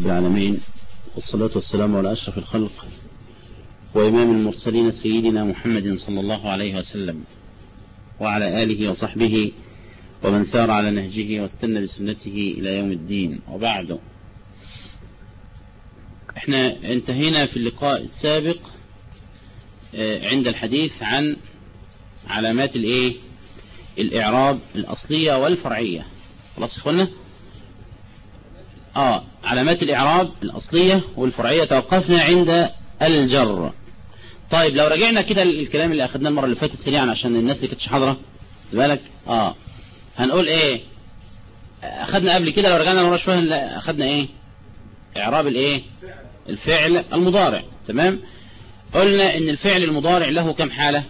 رب العالمين والصلاة والسلام على أشرف الخلق وإمام المرسلين سيدنا محمد صلى الله عليه وسلم وعلى آله وصحبه ومن سار على نهجه واستنى بسنته إلى يوم الدين وبعد احنا انتهينا في اللقاء السابق عند الحديث عن علامات الايه الاعراب الاصلية والفرعية خلاص اخوانا اه علامات الاعراب الاصلية والفرعية توقفنا عند الجر طيب لو رجعنا كده الكلام اللي اخدناه المرة اللي فاتت سريعا عشان الناس اللي كانتش حاضرة بالك اه هنقول ايه اخدنا قبل كده لو رجعنا ورا شوية اخدنا ايه اعراب الايه الفعل المضارع تمام قلنا ان الفعل المضارع له كم حالة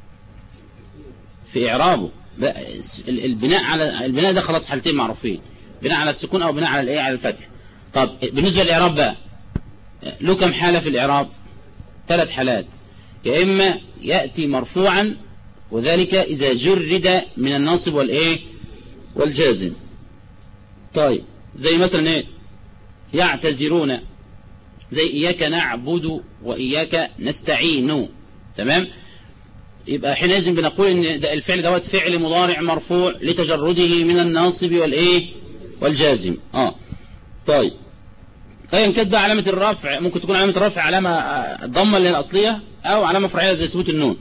في اعرابه البناء على البناء ده خلاص حالتين معروفين بناء على السكون او بناء على الايه على الفتح طب بالنسبة للاعراب بقى له كم حالة في الاعراب ثلاث حالات يا اما يأتي مرفوعا وذلك اذا جرد من الناصب والايه والجازم طيب زي مثلا ايه يعتذرون زي إياك نعبد وإياك نستعين تمام يبقى حينئذ بنقول ان ده الفعل دوت فعل مضارع مرفوع لتجرده من الناصب والايه والجازم اه طيب ايا كانت بقى علامه الرفع ممكن تكون علامه الرفع علامه الضمه اللي هي الاصليه او علامه فرعيه زي ثبوت النون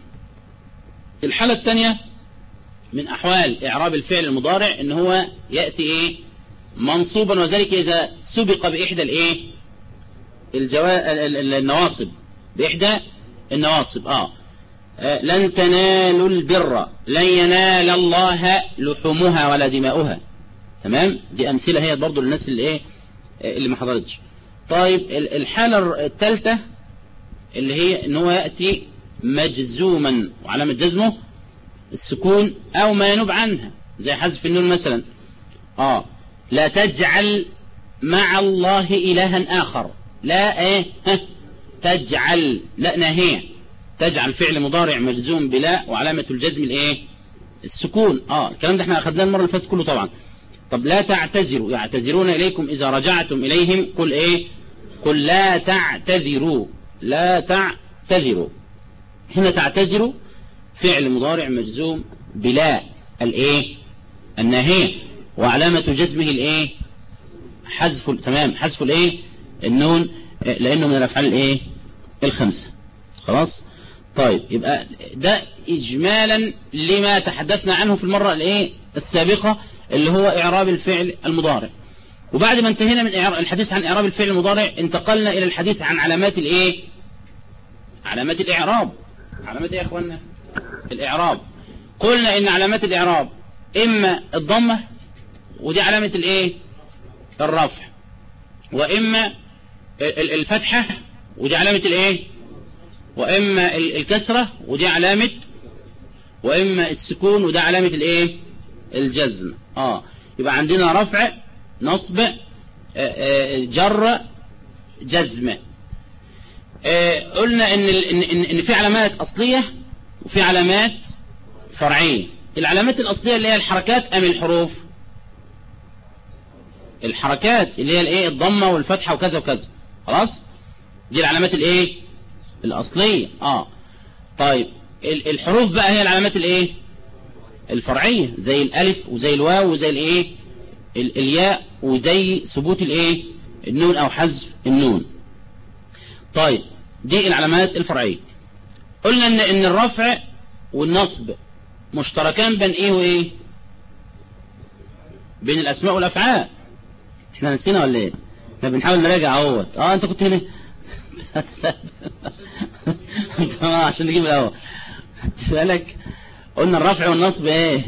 الحاله الثانيه من احوال اعراب الفعل المضارع ان هو ياتي ايه منصوبا وذلك اذا سبق باحدى الايه الجوا... النواصب بإحدى النواصب آه. آه لن تنالوا البر لن ينال الله لحومها ولا دماؤها تمام دي أمثلة هي برضو للناس اللي إيه اللي ما حضرتش طيب الحالة الثالثة اللي هي ان هو يأتي مجزوما وعلامة جزمه السكون او ما ينوب عنها زي حذف النون مثلا اه لا تجعل مع الله إلها آخر لا ايه ها تجعل لا نهي تجعل فعل مضارع مجزوم بلا وعلامة الجزم الايه السكون اه الكلام ده احنا اخدناه المرة اللي فاتت كله طبعا طب لا تعتذروا يعتذرون اليكم اذا رجعتم اليهم قل ايه قل لا تعتذروا لا تعتذروا هنا تعتذروا فعل مضارع مجزوم بلا الايه النهي وعلامة جزمه الايه حذف تمام حذف الايه النون لانه من الافعال الايه الخمسة خلاص طيب يبقى ده اجمالا لما تحدثنا عنه في المرة الايه السابقة اللي هو اعراب الفعل المضارع وبعد ما انتهينا من الحديث عن اعراب الفعل المضارع انتقلنا الى الحديث عن علامات الايه علامات الاعراب علامات ايه يا اخوانا الاعراب قلنا ان علامات الاعراب اما الضمة ودي علامة الايه الرفع واما الفتحة ودي علامة الايه واما الكسرة ودي علامة واما السكون وده علامة الايه الجزم اه يبقى عندنا رفع نصب جر جزم قلنا ان ان ان في علامات اصلية وفي علامات فرعية العلامات الاصلية اللي هي الحركات ام الحروف الحركات اللي هي الايه الضمه والفتحه وكذا وكذا خلاص دي العلامات الايه الاصليه اه طيب الحروف بقى هي العلامات الايه الفرعيه زي الالف وزي الواو وزي الايه الياء وزي ثبوت الايه النون او حذف النون طيب دي العلامات الفرعيه قلنا ان ان الرفع والنصب مشتركان بين ايه وايه بين الاسماء والافعال احنا نسينا ولا ايه احنا بنحاول نراجع اهوت اه انت كنت هنا تمام عشان نجيب الاول بالك قلنا الرفع والنصب ايه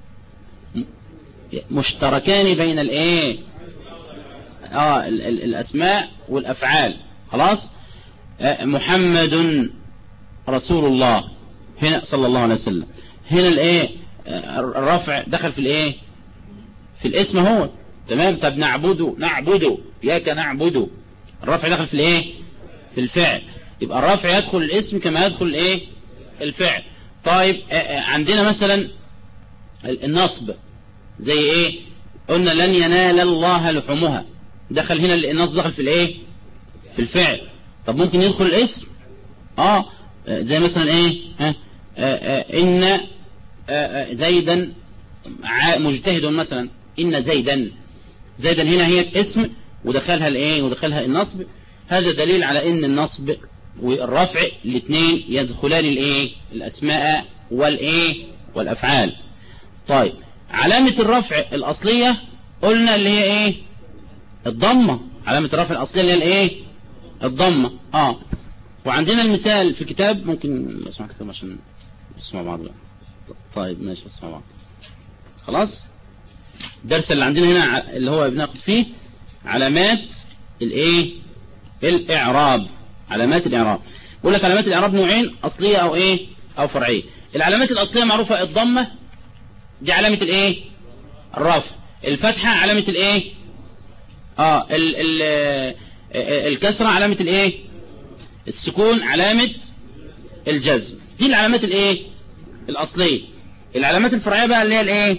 مشتركان بين الايه اه ال ال الاسماء والافعال خلاص آه محمد رسول الله هنا صلى الله عليه وسلم هنا الايه آه الرفع دخل في الايه في الاسم هو تمام طب نعبده نعبده ياك نعبده الرفع دخل في الايه في الفعل يبقى الرفع يدخل الاسم كما يدخل الايه الفعل طيب عندنا مثلا النصب زي ايه قلنا لن ينال الله لحومها دخل هنا النصب دخل في الايه في الفعل طب ممكن يدخل الاسم اه زي مثلا ايه ها آه آه ان آه آه زيدا مجتهد مثلا ان زيدا زيدا هنا هي اسم ودخلها الايه ودخلها النصب هذا دليل على ان النصب والرفع الاثنين يدخلان الايه الاسماء والايه والافعال طيب علامة الرفع الاصلية قلنا اللي هي ايه الضمة علامة الرفع الاصلية اللي هي الايه الضمة اه وعندنا المثال في الكتاب ممكن اسمع كتاب عشان نسمع بعض بقى. طيب ماشي اسمع بعض خلاص الدرس اللي عندنا هنا اللي هو بناخد فيه علامات الايه الاعراب علامات الاعراب بقول لك علامات الاعراب نوعين اصليه او ايه او فرعيه العلامات الاصليه معروفه الضمه دي علامه الايه الرفع الفتحه علامه الايه اه ال ال الكسره علامه الايه السكون علامه الجزم دي العلامات الايه الاصليه العلامات الفرعيه بقى اللي هي الايه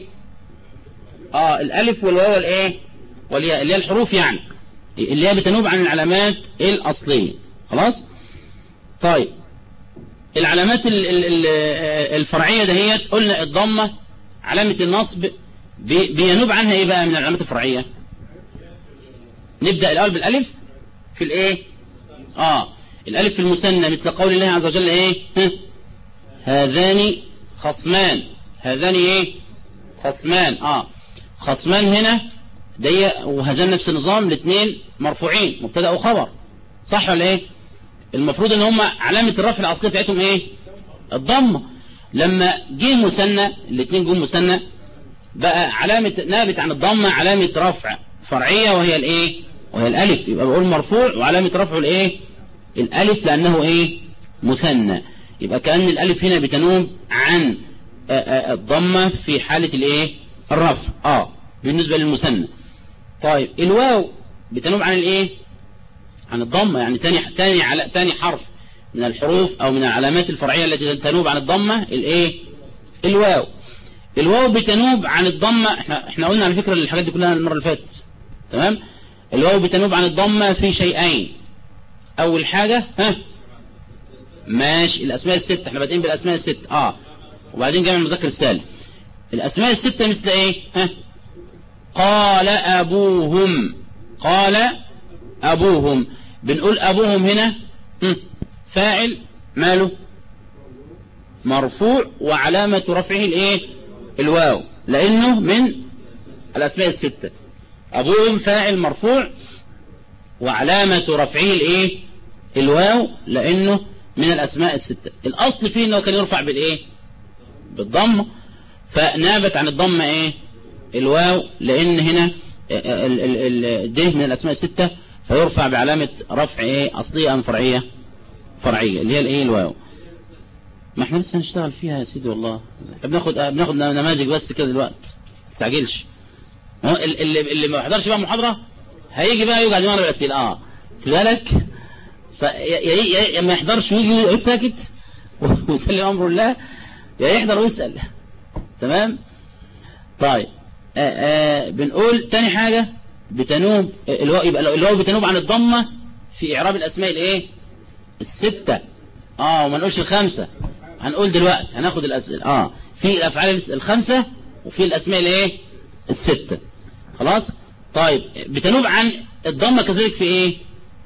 اه الالف والواو والايه والياء اللي هي الحروف يعني اللي هي بتنوب عن العلامات الاصليه خلاص طيب العلامات ال ال ال الفرعيه دهيت قلنا الضمه علامه النصب بينوب عنها ايه بقى من العلامات الفرعيه نبدا الاول بالالف في الايه اه الالف في المثنى مثل قول الله عز وجل ايه هذان خصمان هذان ايه خصمان اه خصمان هنا دي وهذان نفس النظام الاثنين مرفوعين مبتدا وخبر صح ولا ايه المفروض ان هم علامه الرفع الاصليه بتاعتهم ايه الضمه لما جه مثنى الاثنين جم مثنى بقى علامه نابت عن الضمه علامه رفع فرعيه وهي الايه وهي الالف يبقى بقول مرفوع وعلامه رفعه الايه الالف لانه ايه مثنى يبقى كأن الالف هنا بتنوب عن الضمه في حاله الايه الرفع اه بالنسبه للمثنى طيب الواو بتنوب عن الايه عن الضمه يعني تاني تاني على تاني حرف من الحروف او من العلامات الفرعيه التي تنوب عن الضمه الايه الواو الواو بتنوب عن الضمه احنا احنا قلنا على فكره الحاجات دي كلها المره اللي فاتت تمام الواو بتنوب عن الضمه في شيئين اول حاجه ها ماشي الاسماء الست احنا بادئين بالاسماء الست اه وبعدين جمع المذكر السالم الاسماء السته مثل ايه ها قال ابوهم قال ابوهم بنقول ابوهم هنا فاعل ماله مرفوع وعلامة رفعه الايه الواو لانه من الاسماء الستة ابوهم فاعل مرفوع وعلامة رفعه الايه الواو لانه من الاسماء الستة الاصل فيه انه كان يرفع بالايه بالضمة فنابت عن الضمة ايه الواو لان هنا ده من الاسماء الستة فيرفع بعلامة رفع ايه اصلية ام فرعية فرعية اللي هي الايه الواو ما احنا لسه هنشتغل فيها يا سيدي والله بناخد بناخد نماذج بس كده دلوقتي ما تستعجلش اللي اللي ما حضرش بقى محاضرة هيجي بقى يقعد يمر بالاسئله اه بالك يا ما يحضرش ويجي يقعد ساكت ويسلم امر الله يا يحضر ويسال تمام طيب آآ آآ بنقول تاني حاجة بتنوب الواو يبقى الواو بتنوب عن الضمة في إعراب الأسماء الإيه الستة آه وما نقولش الخمسة هنقول دلوقتي هناخد الأسئلة آه في الأفعال الخمسة وفي الأسماء الإيه الستة خلاص طيب بتنوب عن الضمة كذلك في إيه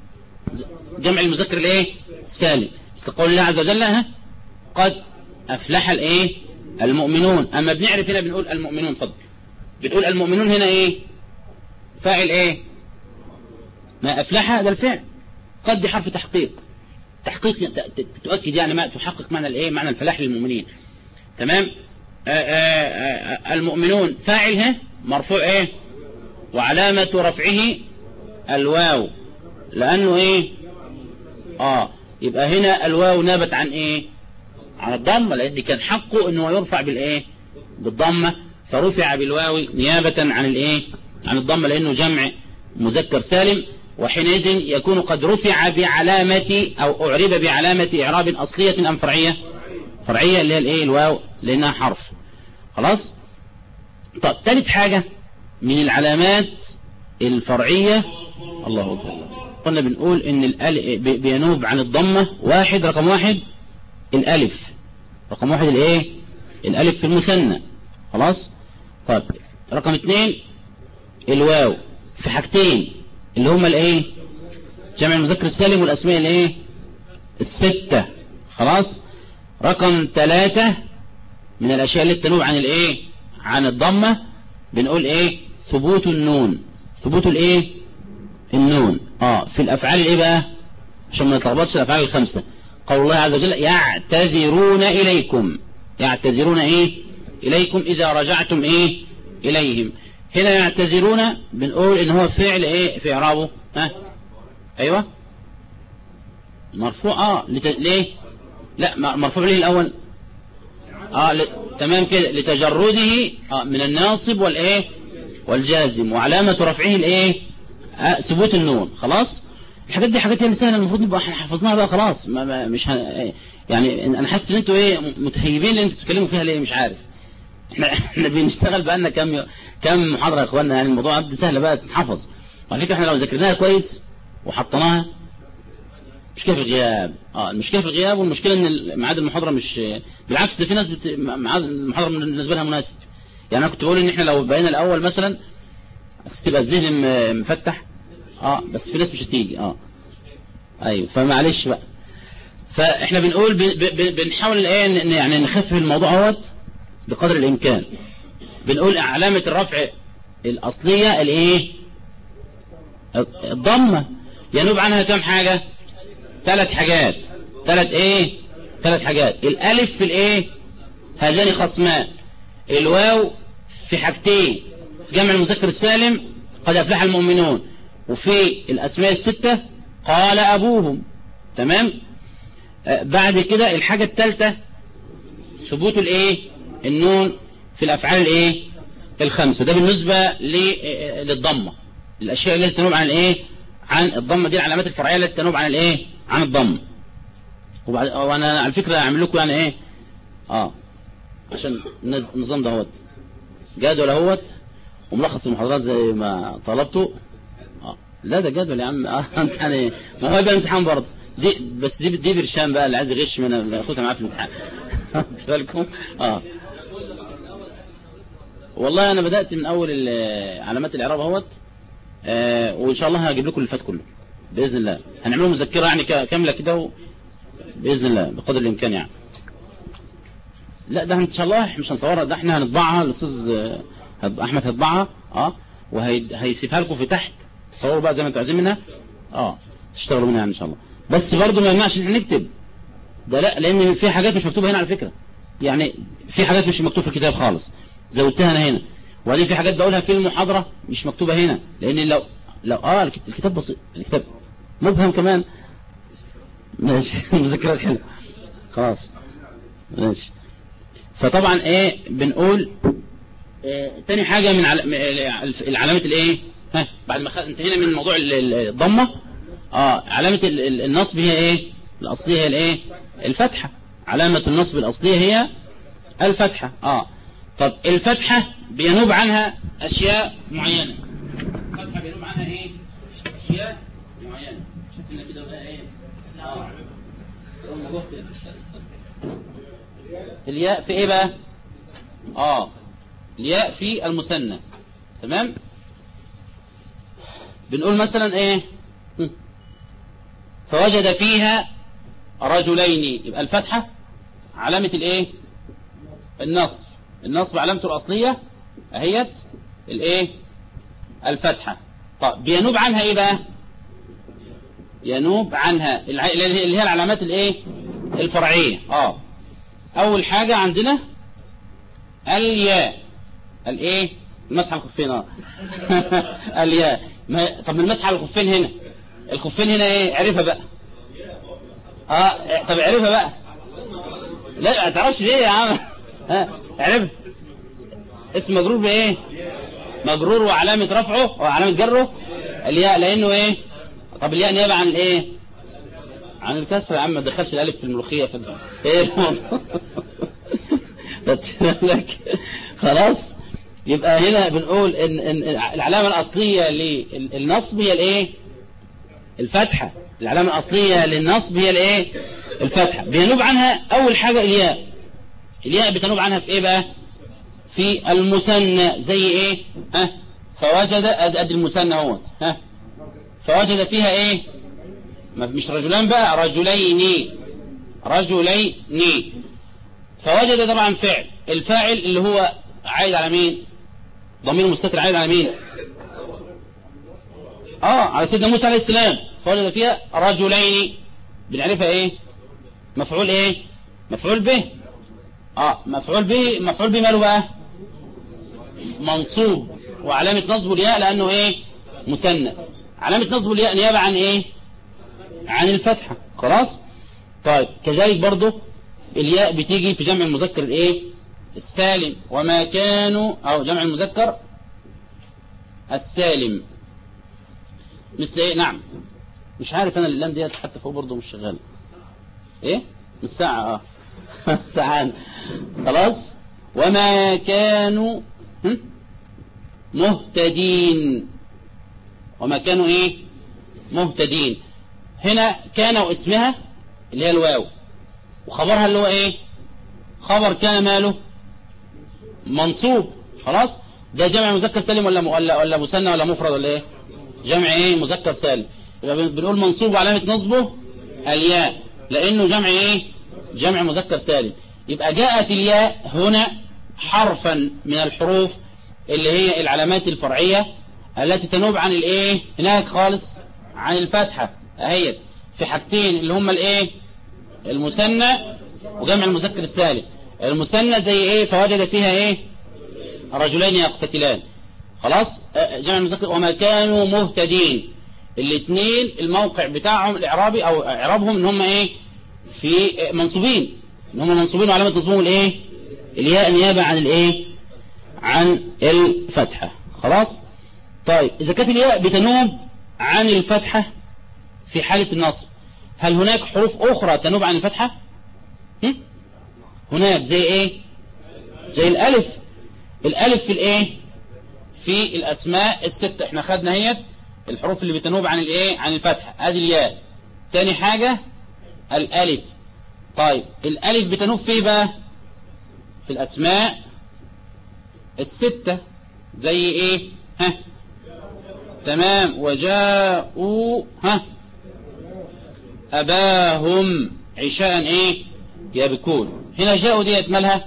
جمع المذكر الإيه السالم استقول الله عز وجل ها قد أفلح الإيه المؤمنون أما بنعرف هنا بنقول المؤمنون فضل بتقول المؤمنون هنا ايه فاعل ايه ما افلح ده الفعل قد بحرف تحقيق تحقيق تؤكد يعني ما تحقق معنى الايه معنى الفلاح للمؤمنين تمام آآ آآ المؤمنون فاعل ها مرفوع ايه وعلامة رفعه الواو لانه ايه اه يبقى هنا الواو نابت عن ايه عن الضمة لان كان حقه انه يرفع بالايه بالضمة فرفع بالواو نيابة عن الايه عن الضمة لانه جمع مذكر سالم وحينئذ يكون قد رفع بعلامة او اعرب بعلامة اعراب اصلية ام فرعية فرعية اللي هي الايه الواو لانها حرف خلاص طب ثالث حاجة من العلامات الفرعية الله أكبر قلنا بنقول ان الألف بينوب عن الضمة واحد رقم واحد الالف رقم واحد الايه الالف في المثنى خلاص طيب رقم اثنين الواو في حاجتين اللي هما الايه جمع المذكر السالم والاسماء الايه الستة خلاص رقم ثلاثة من الاشياء اللي تنوب عن الايه عن الضمة بنقول ايه ثبوت النون ثبوت الايه النون اه في الافعال الايه بقى عشان ما نتلخبطش الافعال الخمسة قول الله عز وجل يعتذرون اليكم يعتذرون ايه اليكم اذا رجعتم ايه اليهم هنا يعتذرون بنقول ان هو فعل ايه في اعرابه ها ايوه مرفوع اه لت... ليه لا مرفوع ليه الاول اه ل... تمام كده لتجرده آه من الناصب والايه والجازم وعلامة رفعه الايه آه ثبوت النون خلاص الحاجات دي حاجات يعني سهله المفروض نبقى احنا حفظناها بقى خلاص ما ما مش ه... يعني انا حاسس ان انتوا ايه متهيبين اللي انتوا بتتكلموا فيها ليه مش عارف احنا احنا بنشتغل بقى لنا كام كام محاضره يا اخوانا يعني الموضوع ده سهل بقى تتحفظ وعلى فكره احنا لو ذاكرناها كويس وحطيناها مشكله في الغياب اه المشكله في الغياب والمشكله ان ميعاد المحاضره مش بالعكس ده في ناس بت... ميعاد المحاضره بالنسبه لها مناسب يعني انا كنت بقول ان احنا لو بقينا الاول مثلا تبقى الذهن مفتح اه بس في ناس مش هتيجي اه ايوه فمعلش بقى فاحنا بنقول ب... ب... بنحاول ايه يعني نخفف الموضوع اهوت بقدر الامكان بنقول علامة الرفع الاصلية الايه الضمة ينوب عنها كم حاجة ثلاث حاجات ثلاث ايه ثلاث حاجات الالف في الايه هذان خصمان الواو في حاجتين في جمع المذكر السالم قد افلح المؤمنون وفي الاسماء الستة قال ابوهم تمام آه بعد كده الحاجة الثالثة ثبوت الايه النون في الافعال الايه الخمسة ده بالنسبة للضمة الاشياء اللي تنوب عن الايه عن الضمة دي العلامات الفرعية اللي تنوب عن الايه عن الضمة وبعد وانا على فكرة اعمل لكم يعني ايه اه عشان النظام ده هوت جدول اهوت وملخص المحاضرات زي ما طلبته اه لا ده جدول يا عم اه يعني ما هو يبقى امتحان برضه دي بس دي دي برشام بقى اللي عايز يغش من اخوتها معاه في الامتحان بالكم اه والله انا بدأت من اول علامات الاعراب اهوت آه وان شاء الله هجيب لكم اللي فات كله باذن الله هنعمله مذكره يعني كامله كده و... باذن الله بقدر الامكان يعني لا ده ان شاء الله مش هنصورها ده احنا هنطبعها الاستاذ احمد هيطبعها اه وهيسيبها لكم في تحت تصوروا بقى زي ما انتوا عايزين منها اه تشتغلوا منها يعني ان شاء الله بس برضه ما يمنعش ان احنا نكتب ده لا لان في حاجات مش مكتوبه هنا على فكره يعني في حاجات مش مكتوبه في الكتاب خالص زودتها انا هنا وبعدين في حاجات بقولها في المحاضره مش مكتوبه هنا لان لو لو اه الكتاب بسيط الكتاب مبهم كمان ماشي مذكرات حلوه خلاص ماشي فطبعا ايه بنقول إيه تاني حاجة من العلامة الايه ها بعد ما انتهينا من موضوع الضمة اه علامة النصب هي ايه الاصلية هي الايه الفتحة علامة النصب الاصلية هي الفتحة اه طب الفتحة بينوب عنها اشياء معينة الفتحة بينوب عنها ايه اشياء معينة شكلنا كده بقى ايه آه. الياء في ايه بقى اه الياء في المثنى تمام بنقول مثلا ايه فوجد فيها رجلين يبقى الفتحة علامة الايه النصب النصب علامته الاصلية اهيت الايه الفتحة طب بينوب عنها ايه بقى ينوب عنها اللي هي العلامات الايه الفرعية اه اول حاجة عندنا الياء الايه المسح على الخفين اه الياء ما... طب المسح على الخفين هنا الخفين هنا ايه عرفها بقى اه طب عرفها بقى لا ما تعرفش ليه يا عم ها عرف اسم مجرور بايه مجرور وعلامة رفعه وعلامة جره الياء لانه ايه طب الياء نيابة عن الايه عن الكسر يا عم ما تدخلش الالف في الملوخيه في ايه لك خلاص يبقى هنا بنقول ان, إن العلامة الاصلية للنصب هي الايه الفتحة العلامة الاصلية للنصب هي الايه الفتحة بينوب عنها اول حاجة الياء الياء بتنوب عنها في ايه بقى في المثنى زي ايه ها فوجد ادي المثنى اهوت ها فوجد فيها ايه مش رجلان بقى رجلين رجلين فوجد طبعا فعل الفاعل اللي هو عايد على مين ضمير مستتر عايد على مين اه على سيدنا موسى عليه السلام فوجد فيها رجلين بنعرفها ايه مفعول ايه مفعول به اه مفعول به مفعول به ماله بقى منصوب وعلامة نصبه الياء لانه ايه مثنى علامة نصبه الياء نيابة عن ايه عن الفتحة خلاص طيب كذلك برضه الياء بتيجي في جمع المذكر الايه السالم وما كانوا او جمع المذكر السالم مثل ايه نعم مش عارف انا اللام ديت حتى فوق برضه مش شغال ايه من ساعة اه ساعان خلاص وما كانوا مهتدين وما كانوا ايه مهتدين هنا كان واسمها اللي هي الواو وخبرها اللي هو ايه خبر كان ماله منصوب خلاص ده جمع مذكر سالم ولا ولا ولا مثنى ولا مفرد ولا ايه جمع ايه مذكر سالم يبقى بنقول منصوب وعلامه نصبه الياء لانه جمع ايه جمع مذكر سالم يبقى جاءت الياء هنا حرفا من الحروف اللي هي العلامات الفرعية التي تنوب عن الايه هناك خالص عن الفتحة اهيت في حاجتين اللي هما الايه المثنى وجمع المذكر السالم المثنى زي ايه فوجد فيها ايه رجلين يقتتلان خلاص جمع المذكر وما كانوا مهتدين الاثنين الموقع بتاعهم الاعرابي او اعرابهم ان هم ايه في منصوبين ان هم منصوبين وعلامه نصبهم الايه الياء نيابه عن الايه عن الفتحه خلاص طيب اذا كانت الياء بتنوب عن الفتحه في حاله النصب هل هناك حروف اخرى تنوب عن الفتحه هم؟ هناك زي ايه زي الالف الالف في الايه في الاسماء الستة احنا خدنا هي الحروف اللي بتنوب عن الايه عن الفتحة ادي الياء تاني حاجة الالف طيب الالف بتنوب فيه بقى في الاسماء الستة زي ايه ها تمام وجاءوا ها اباهم عشاء ايه يبكون هنا جاءوا ديت مالها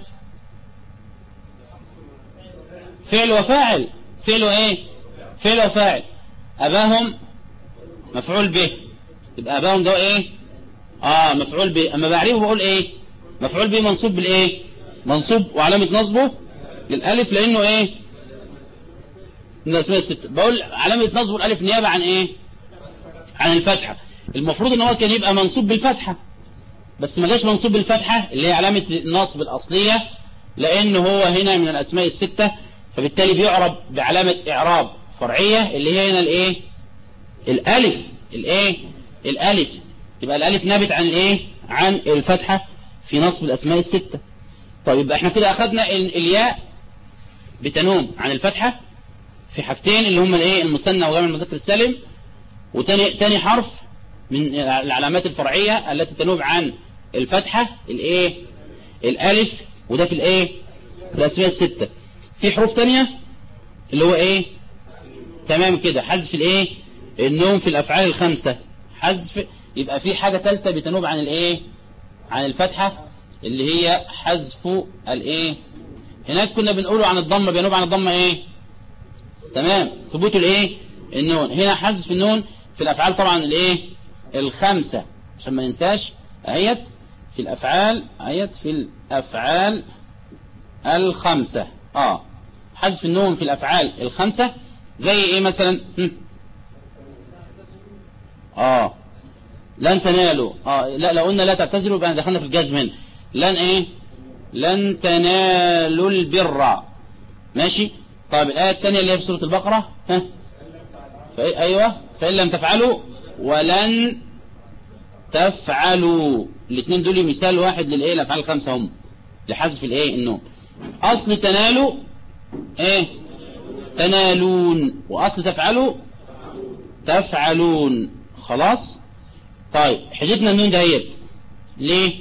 فعل وفاعل فعل ايه فعل وفاعل اباهم مفعول به يبقى اباهم ده ايه اه مفعول به اما بعرفه بقول ايه مفعول به منصوب بالايه منصوب وعلامة نصبه للالف لانه ايه من الاسماء الستة بقول علامة نصبه الالف نيابة عن ايه عن الفتحة المفروض ان هو كان يبقى منصوب بالفتحة بس ما جاش منصوب بالفتحة اللي هي علامة النصب الاصلية لان هو هنا من الاسماء الستة فبالتالي بيعرب بعلامة اعراب فرعية اللي هي هنا الايه الالف الايه الالف يبقى الالف نابت عن الايه عن الفتحة في نصب الاسماء الستة طيب يبقى احنا كده اخدنا الياء بتنوم عن الفتحة في حاجتين اللي هم الايه المثنى وجمع المذكر السالم وتاني تاني حرف من العلامات الفرعية التي تنوب عن الفتحة الايه الالف وده في الايه في الاسماء الستة في حروف تانية اللي هو ايه تمام كده حذف الايه النوم في الافعال الخمسة حذف يبقى في حاجة تالتة بتنوب عن الايه عن الفتحة اللي هي حذف الايه هناك كنا بنقوله عن الضمة بينوب عن الضمة ايه تمام ثبوت الايه النون هنا حذف النون في الافعال طبعا الايه الخمسة عشان ما ننساش اهيت في الافعال اهيت في الافعال الخمسة اه حذف النون في الافعال الخمسة زي ايه مثلا هم. اه لن تنالوا اه لا لو قلنا لا تعتذروا يبقى دخلنا في الجزم هنا لن ايه لن تنالوا البر ماشي طيب الآية الثانية اللي هي في سورة البقرة ها فإيه ايوه فإن لم تفعلوا ولن تفعلوا الاثنين دول مثال واحد للايه الافعال الخمسة هم لحذف الايه النون اصل تنالوا ايه تنالون واصل تفعلوا تفعلون خلاص طيب حجتنا النون دهيت ليه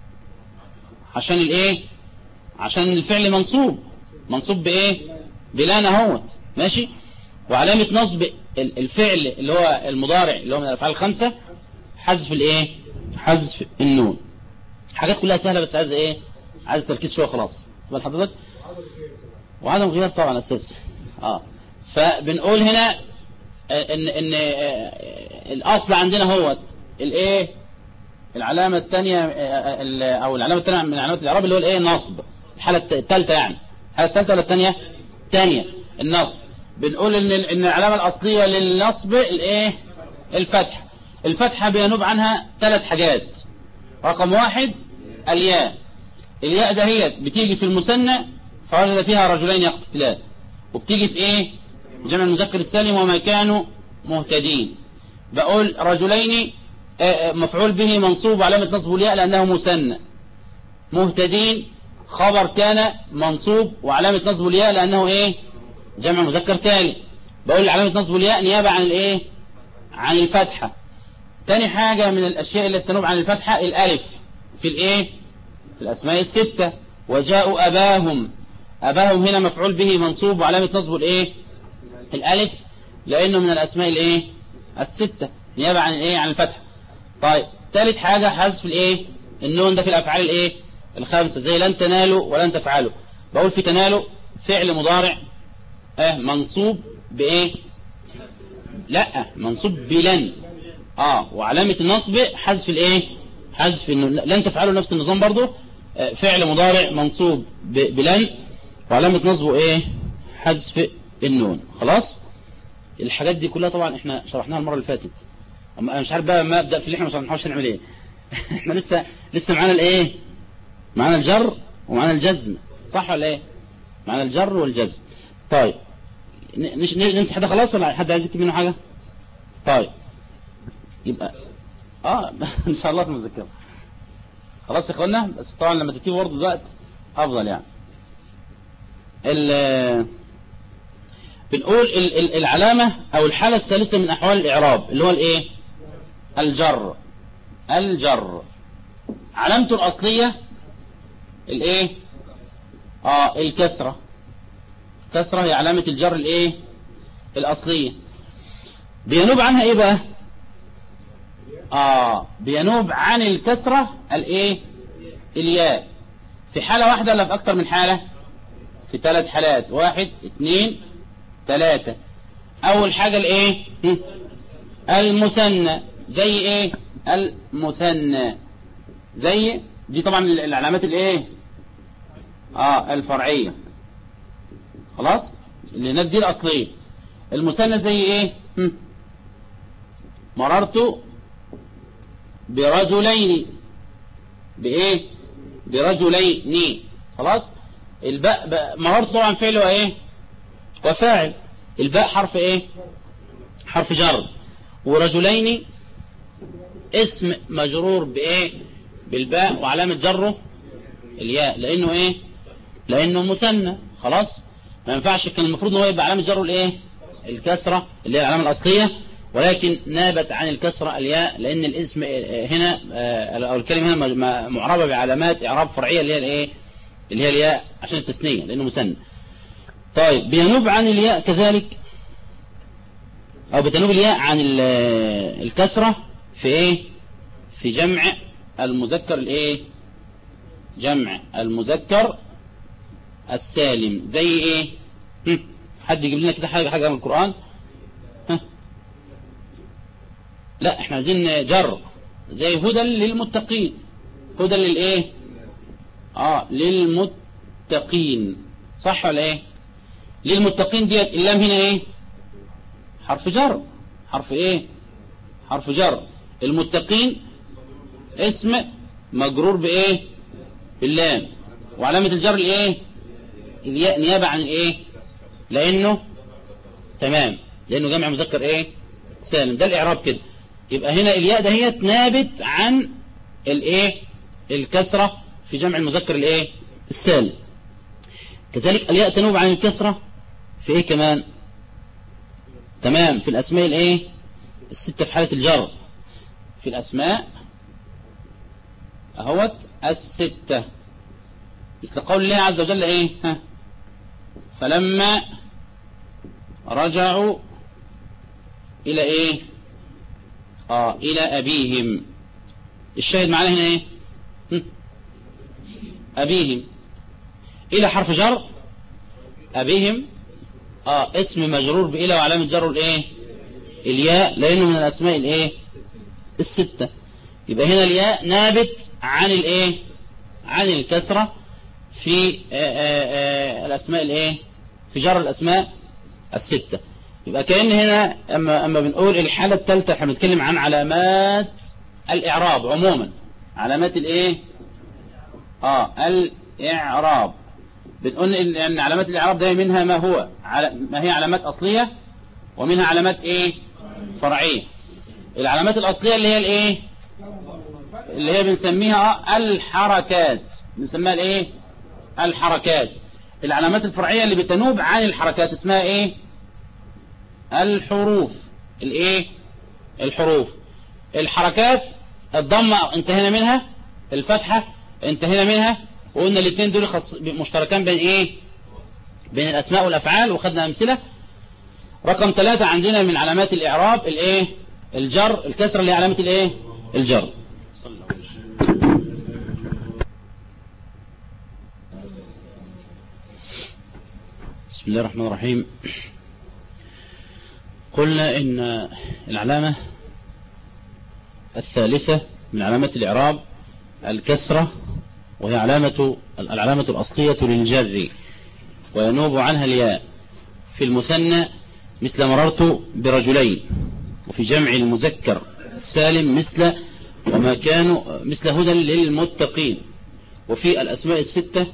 عشان الايه عشان الفعل منصوب منصوب بايه بلان اهوت ماشي وعلامة نصب الفعل اللي هو المضارع اللي هو من الافعال الخمسة حذف الايه حذف النون حاجات كلها سهلة بس عايز ايه عايز تركيز شوية خلاص تبقى حضرتك وعدم غياب طبعا اساسي اه فبنقول هنا ان ان الاصل عندنا هو الايه العلامة الثانية او العلامة الثانية من علامات الاعراب اللي هو الايه النصب الحالة الثالثة يعني الحالة الثالثة ولا الثانية الثانية النصب بنقول ان ان العلامة الاصلية للنصب الايه الفتح الفتحة بينوب عنها ثلاث حاجات رقم واحد الياء الياء دهيت بتيجي في المثنى فوجد فيها رجلين يقتتلان وبتيجي في ايه جمع المذكر السالم وما كانوا مهتدين بقول رجلين مفعول به منصوب علامة نصب الياء لأنه مثنى مهتدين خبر كان منصوب وعلامة نصب الياء لأنه ايه جمع مذكر سالم بقول علامة نصب الياء نيابة عن الايه عن الفتحة تاني حاجة من الأشياء اللي تنوب عن الفتحة الألف في الايه في الأسماء الستة وجاءوا أباهم أباهم هنا مفعول به منصوب وعلامة نصب الايه الألف لأنه من الأسماء الايه الستة نيابة عن الايه عن الفتحة طيب ثالث حاجة حذف الايه النون ده في الأفعال الايه الخمسة زي لن تنالوا ولن تفعلوا بقول في تنالوا فعل مضارع اه منصوب بايه لا منصوب بلن اه وعلامة النصب حذف الايه حذف النون لن تفعلوا نفس النظام برضو اه فعل مضارع منصوب بلن وعلامة نصبه ايه حذف النون خلاص الحاجات دي كلها طبعا احنا شرحناها المرة اللي فاتت انا مش عارف بقى ما ابدا في اللي احنا مش هنحاولش نعمل ايه احنا لسه لسه معانا الايه معانا الجر ومعانا الجزم صح ولا ايه معانا الجر والجزم طيب نمسح ده خلاص ولا حد عايز يكتب منه حاجه طيب يبقى اه ان شاء الله في المذكره خلاص يا اخوانا بس طبعا لما تكتبوا برضه دلوقتي افضل يعني ال بنقول ال ال العلامة او الحالة الثالثة من احوال الاعراب اللي هو الايه الجر الجر علامته الاصلية الايه اه الكسرة كسرة هي علامة الجر الايه الاصلية بينوب عنها ايه بقى اه بينوب عن الكسرة الايه الياء في حالة واحدة ولا في اكتر من حالة في ثلاث حالات واحد اثنين ثلاثة اول حاجة الايه المثنى زي ايه المثنى زي دي طبعا العلامات الايه اه الفرعية خلاص اللي دي الاصلية المثنى زي ايه مررت برجلين بايه برجلين خلاص الباء مررت طبعا فعله ايه وفاعل الباء حرف ايه حرف جر ورجلين اسم مجرور بايه بالباء وعلامة جره الياء لانه ايه لانه مثنى خلاص ما ينفعش كان المفروض ان هو يبقى علامة جره الايه الكسرة اللي هي العلامة الاصلية ولكن نابت عن الكسرة الياء لان الاسم هنا او الكلمة هنا معربة بعلامات اعراب فرعية اللي هي الايه اللي هي الياء عشان التثنية لانه مثنى طيب بينوب عن الياء كذلك او بتنوب الياء عن الكسرة في ايه في جمع المذكر الايه جمع المذكر السالم زي ايه هم. حد يجيب لنا كده حاجة حاجة من القرآن ها لا احنا عايزين جر زي هدى للمتقين هدى للايه اه للمتقين صح ولا ايه للمتقين ديت اللام هنا ايه حرف جر حرف ايه حرف جر المتقين اسم مجرور بايه باللام وعلامة الجر الايه الياء نيابة عن الايه لانه تمام لانه جمع مذكر ايه سالم ده الاعراب كده يبقى هنا الياء دهيت نابت عن الايه الكسرة في جمع المذكر الايه السالم كذلك الياء تنوب عن الكسرة في ايه كمان تمام في الاسماء الايه الستة في حالة الجر في الاسماء اهوت الستة مثل قول الله عز وجل ايه ها فلما رجعوا الى ايه اه الى ابيهم الشاهد معنا هنا ايه هم؟ ابيهم الى حرف جر ابيهم اه اسم مجرور بإلى وعلامة جره الايه الياء لانه من الاسماء الايه الستة يبقى هنا الياء نابت عن الايه عن الكسرة في آآ آآ الاسماء الايه في جر الاسماء الستة يبقى كأن هنا اما, أما بنقول الحالة الثالثة احنا بنتكلم عن علامات الاعراب عموما علامات الايه اه الاعراب بنقول ان ان علامات الاعراب ده منها ما هو ما هي علامات اصلية ومنها علامات ايه فرعية العلامات الاصلية اللي هي الايه اللي هي بنسميها الحركات بنسميها الايه الحركات العلامات الفرعية اللي بتنوب عن الحركات اسمها ايه الحروف الايه الحروف الحركات الضمة انتهينا منها الفتحة انتهينا منها وقلنا الاثنين دول مشتركان بين ايه بين الاسماء والافعال وخدنا امثلة رقم ثلاثة عندنا من علامات الاعراب الايه الجر الكسرة اللي هي علامة الايه الجر بسم الله الرحمن الرحيم قلنا ان العلامة الثالثة من علامات الإعراب الكسرة وهي علامة العلامة الأصلية للجر وينوب عنها الياء في المثنى مثل مررت برجلين وفي جمع المذكر السالم مثل وما كانوا مثل هدى للمتقين وفي الأسماء الستة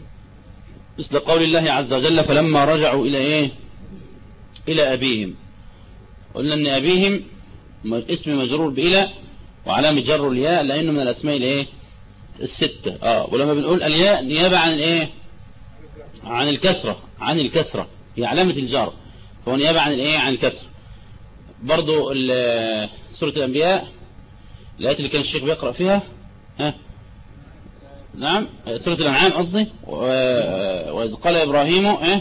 مثل قول الله عز وجل فلما رجعوا إلى إيه إلى أبيهم قلنا أن أبيهم اسم مجرور بإلى وعلامة جر الياء لأنه من الأسماء الإيه الستة آه ولما بنقول الياء نيابة عن الإيه عن الكسرة عن الكسرة هي علامة الجر فهو نيابة عن الإيه عن الكسرة برضو سورة الأنبياء الآيات اللي كان الشيخ بيقرأ فيها ها نعم سورة الأنعام قصدي وإذ قال إبراهيم إيه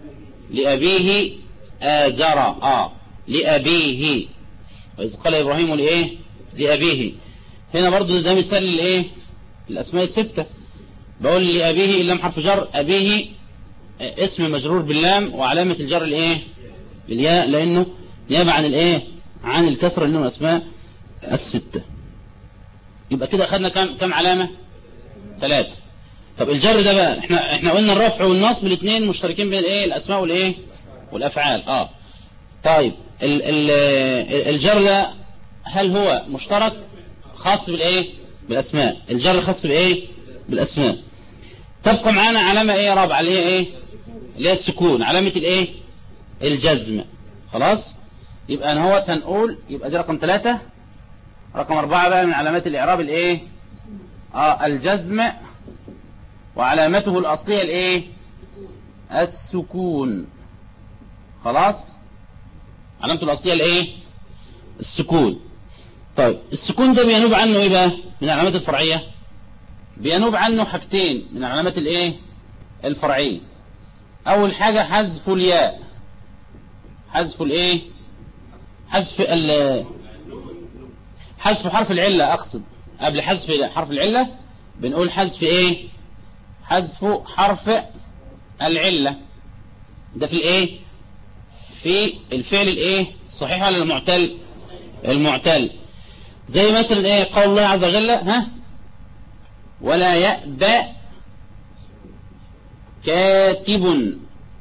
لأبيه آجر آه لأبيه وإذ قال إبراهيم لإيه لأبيه هنا برضو ده مثال لإيه الأسماء الستة بقول لأبيه إلا حرف جر أبيه اسم مجرور باللام وعلامة الجر الإيه الياء لأنه نيابة عن الإيه عن الكسر لأنه الأسماء الستة يبقى كده أخذنا كم كم علامة ثلاثة طب الجر ده بقى احنا احنا قلنا الرفع والنصب الاثنين مشتركين بين الايه الاسماء والايه والافعال اه طيب ال ال الجر ده هل هو مشترك خاص بالايه بالاسماء الجر خاص بايه بالاسماء تبقى معانا علامة ايه رابعة اللي هي ايه اللي هي السكون علامة الايه الجزم خلاص يبقى انا هو هنقول يبقى دي رقم ثلاثة رقم اربعة بقى من علامات الاعراب الايه اه الجزم وعلامته الاصلية الايه السكون خلاص علامته الاصلية الايه السكون طيب السكون ده بينوب عنه ايه بقى من العلامات الفرعية بينوب عنه حاجتين من العلامات الايه الفرعية اول حاجة حذف الياء حذف الايه حذف ال حذف حرف العلة اقصد قبل حذف حرف العلة بنقول حذف ايه حذف حرف العلة ده في الايه في الفعل الايه صحيح ولا المعتل المعتل زي مثلا ايه قول الله عز وجل ها ولا يأبى كاتب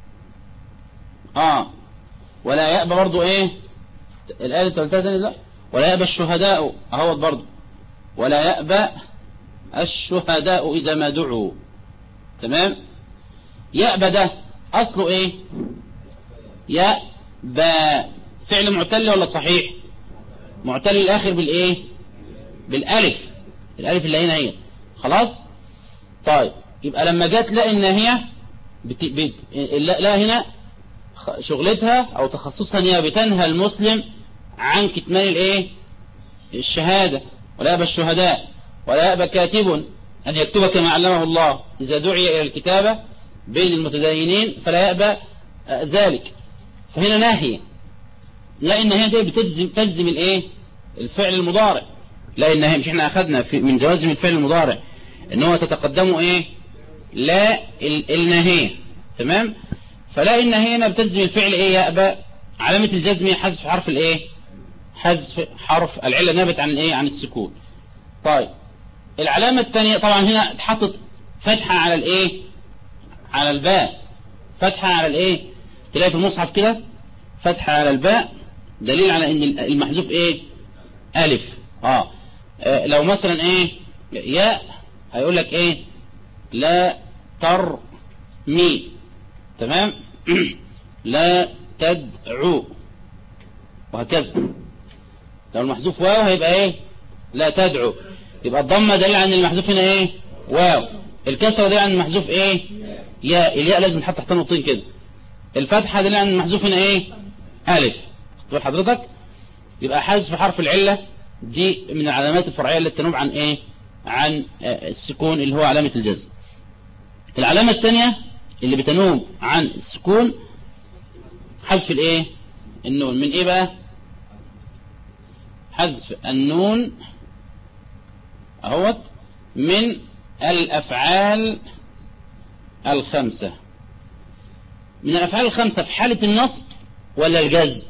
اه ولا يأبى برضو ايه الآية الثالثة لا ولا يأبى الشهداء اهوت برضو ولا يأبى الشهداء إذا ما دعوا تمام يأبى ده أصله إيه يأبى فعل معتل ولا صحيح معتل الآخر بالإيه بالألف الألف اللي هنا هي خلاص طيب يبقى لما جت لا الناهية بت... بت... لا لا هنا خ- شغلتها او تخصصها ان هي بتنهى المسلم عن كتمان الايه الشهادة ولا يأبى الشهداء ولا يأبى كاتب أن يكتب كما علمه الله إذا دعي إلى الكتابة بين المتدينين فلا يأبى آه، ذلك فهنا ناهي لا إن هي دي بتجزم تجزم الإيه الفعل المضارع لا إن هي مش إحنا أخذنا في من جوازم الفعل المضارع إن هو تتقدمه إيه لا ال- النهية تمام فلا إن هي هنا بتجزم الفعل إيه يأبى علامة الجزم هي حذف حرف الإيه حذف حرف العلة نابت عن الايه عن السكون طيب العلامة الثانية طبعا هنا اتحطت فتحة على الايه على الباء فتحة على الايه تلاقي في المصحف كده فتحة على الباء دليل على ان المحذوف ايه الف اه, آه لو مثلا ايه ياء هيقول لك ايه لا ترمي تمام لا تدعو وهكذا لو المحذوف واو هيبقى ايه لا تدعو يبقى الضمه دليل عن المحذوف هنا ايه واو الكسره دليل عن المحذوف ايه ياء الياء لازم تحط تحتها نقطتين كده الفتحه دليل عن المحذوف هنا ايه الف تقول حضرتك يبقى حذف حرف العله دي من العلامات الفرعيه التي تنوب عن ايه عن آه، السكون اللي هو علامه الجزم العلامه الثانيه اللي بتنوب عن السكون حذف الايه النون من ايه بقى حذف النون اهوت من الافعال الخمسة من الافعال الخمسة في حالة النصب ولا الجزم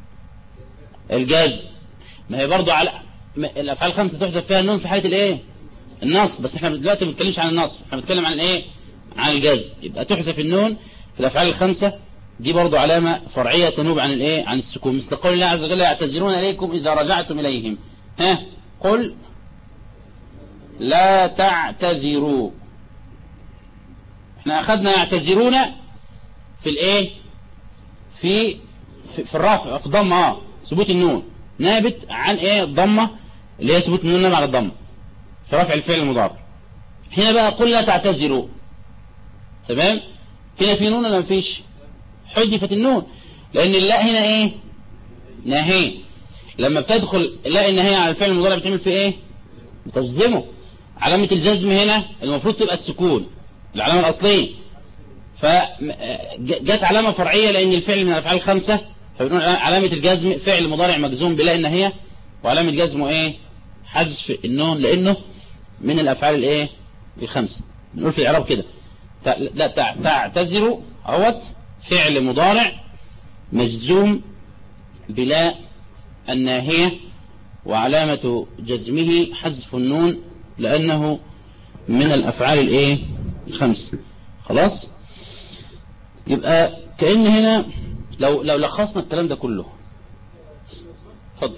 الجزم ما هي برضو على ما- الافعال الخمسة تحذف فيها النون في حالة الايه النصب بس احنا دلوقتي ما بنتكلمش عن النصب احنا بنتكلم عن الايه عن الجزم يبقى تحذف النون في الافعال الخمسة دي برضو علامة فرعية تنوب عن الايه عن السكون مثل قول الله عز وجل يعتذرون اليكم اذا رجعتم اليهم ها قل لا تعتذروا احنا اخذنا يعتذرون في الايه في في, في الرفع في الضمه اه ثبوت النون نابت عن ايه الضمه اللي هي ثبوت النون نابع على الضمه في رفع الفعل المضارع هنا بقى قل لا تعتذروا تمام هنا في نون ولا مفيش حذفت النون لان اللاء هنا ايه ناهيه لما بتدخل اللاء الناهيه على الفعل المضارع بتعمل فيه ايه بتجزمه علامة الجزم هنا المفروض تبقى السكون العلامة الأصلية فجت علامة فرعية لأن الفعل من الأفعال الخمسة فبنقول علامة الجزم فعل مضارع مجزوم بلا النهية وعلامة جزمه ايه حذف النون لأنه من الأفعال الايه الخمسة بنقول في الإعراب كده تع- لا تع- تعتذروا اهوت فعل مضارع مجزوم بلا الناهية وعلامة جزمه حذف النون لأنه من الأفعال الايه الخمس خلاص يبقى كأن هنا لو لو لخصنا الكلام ده كله اتفضل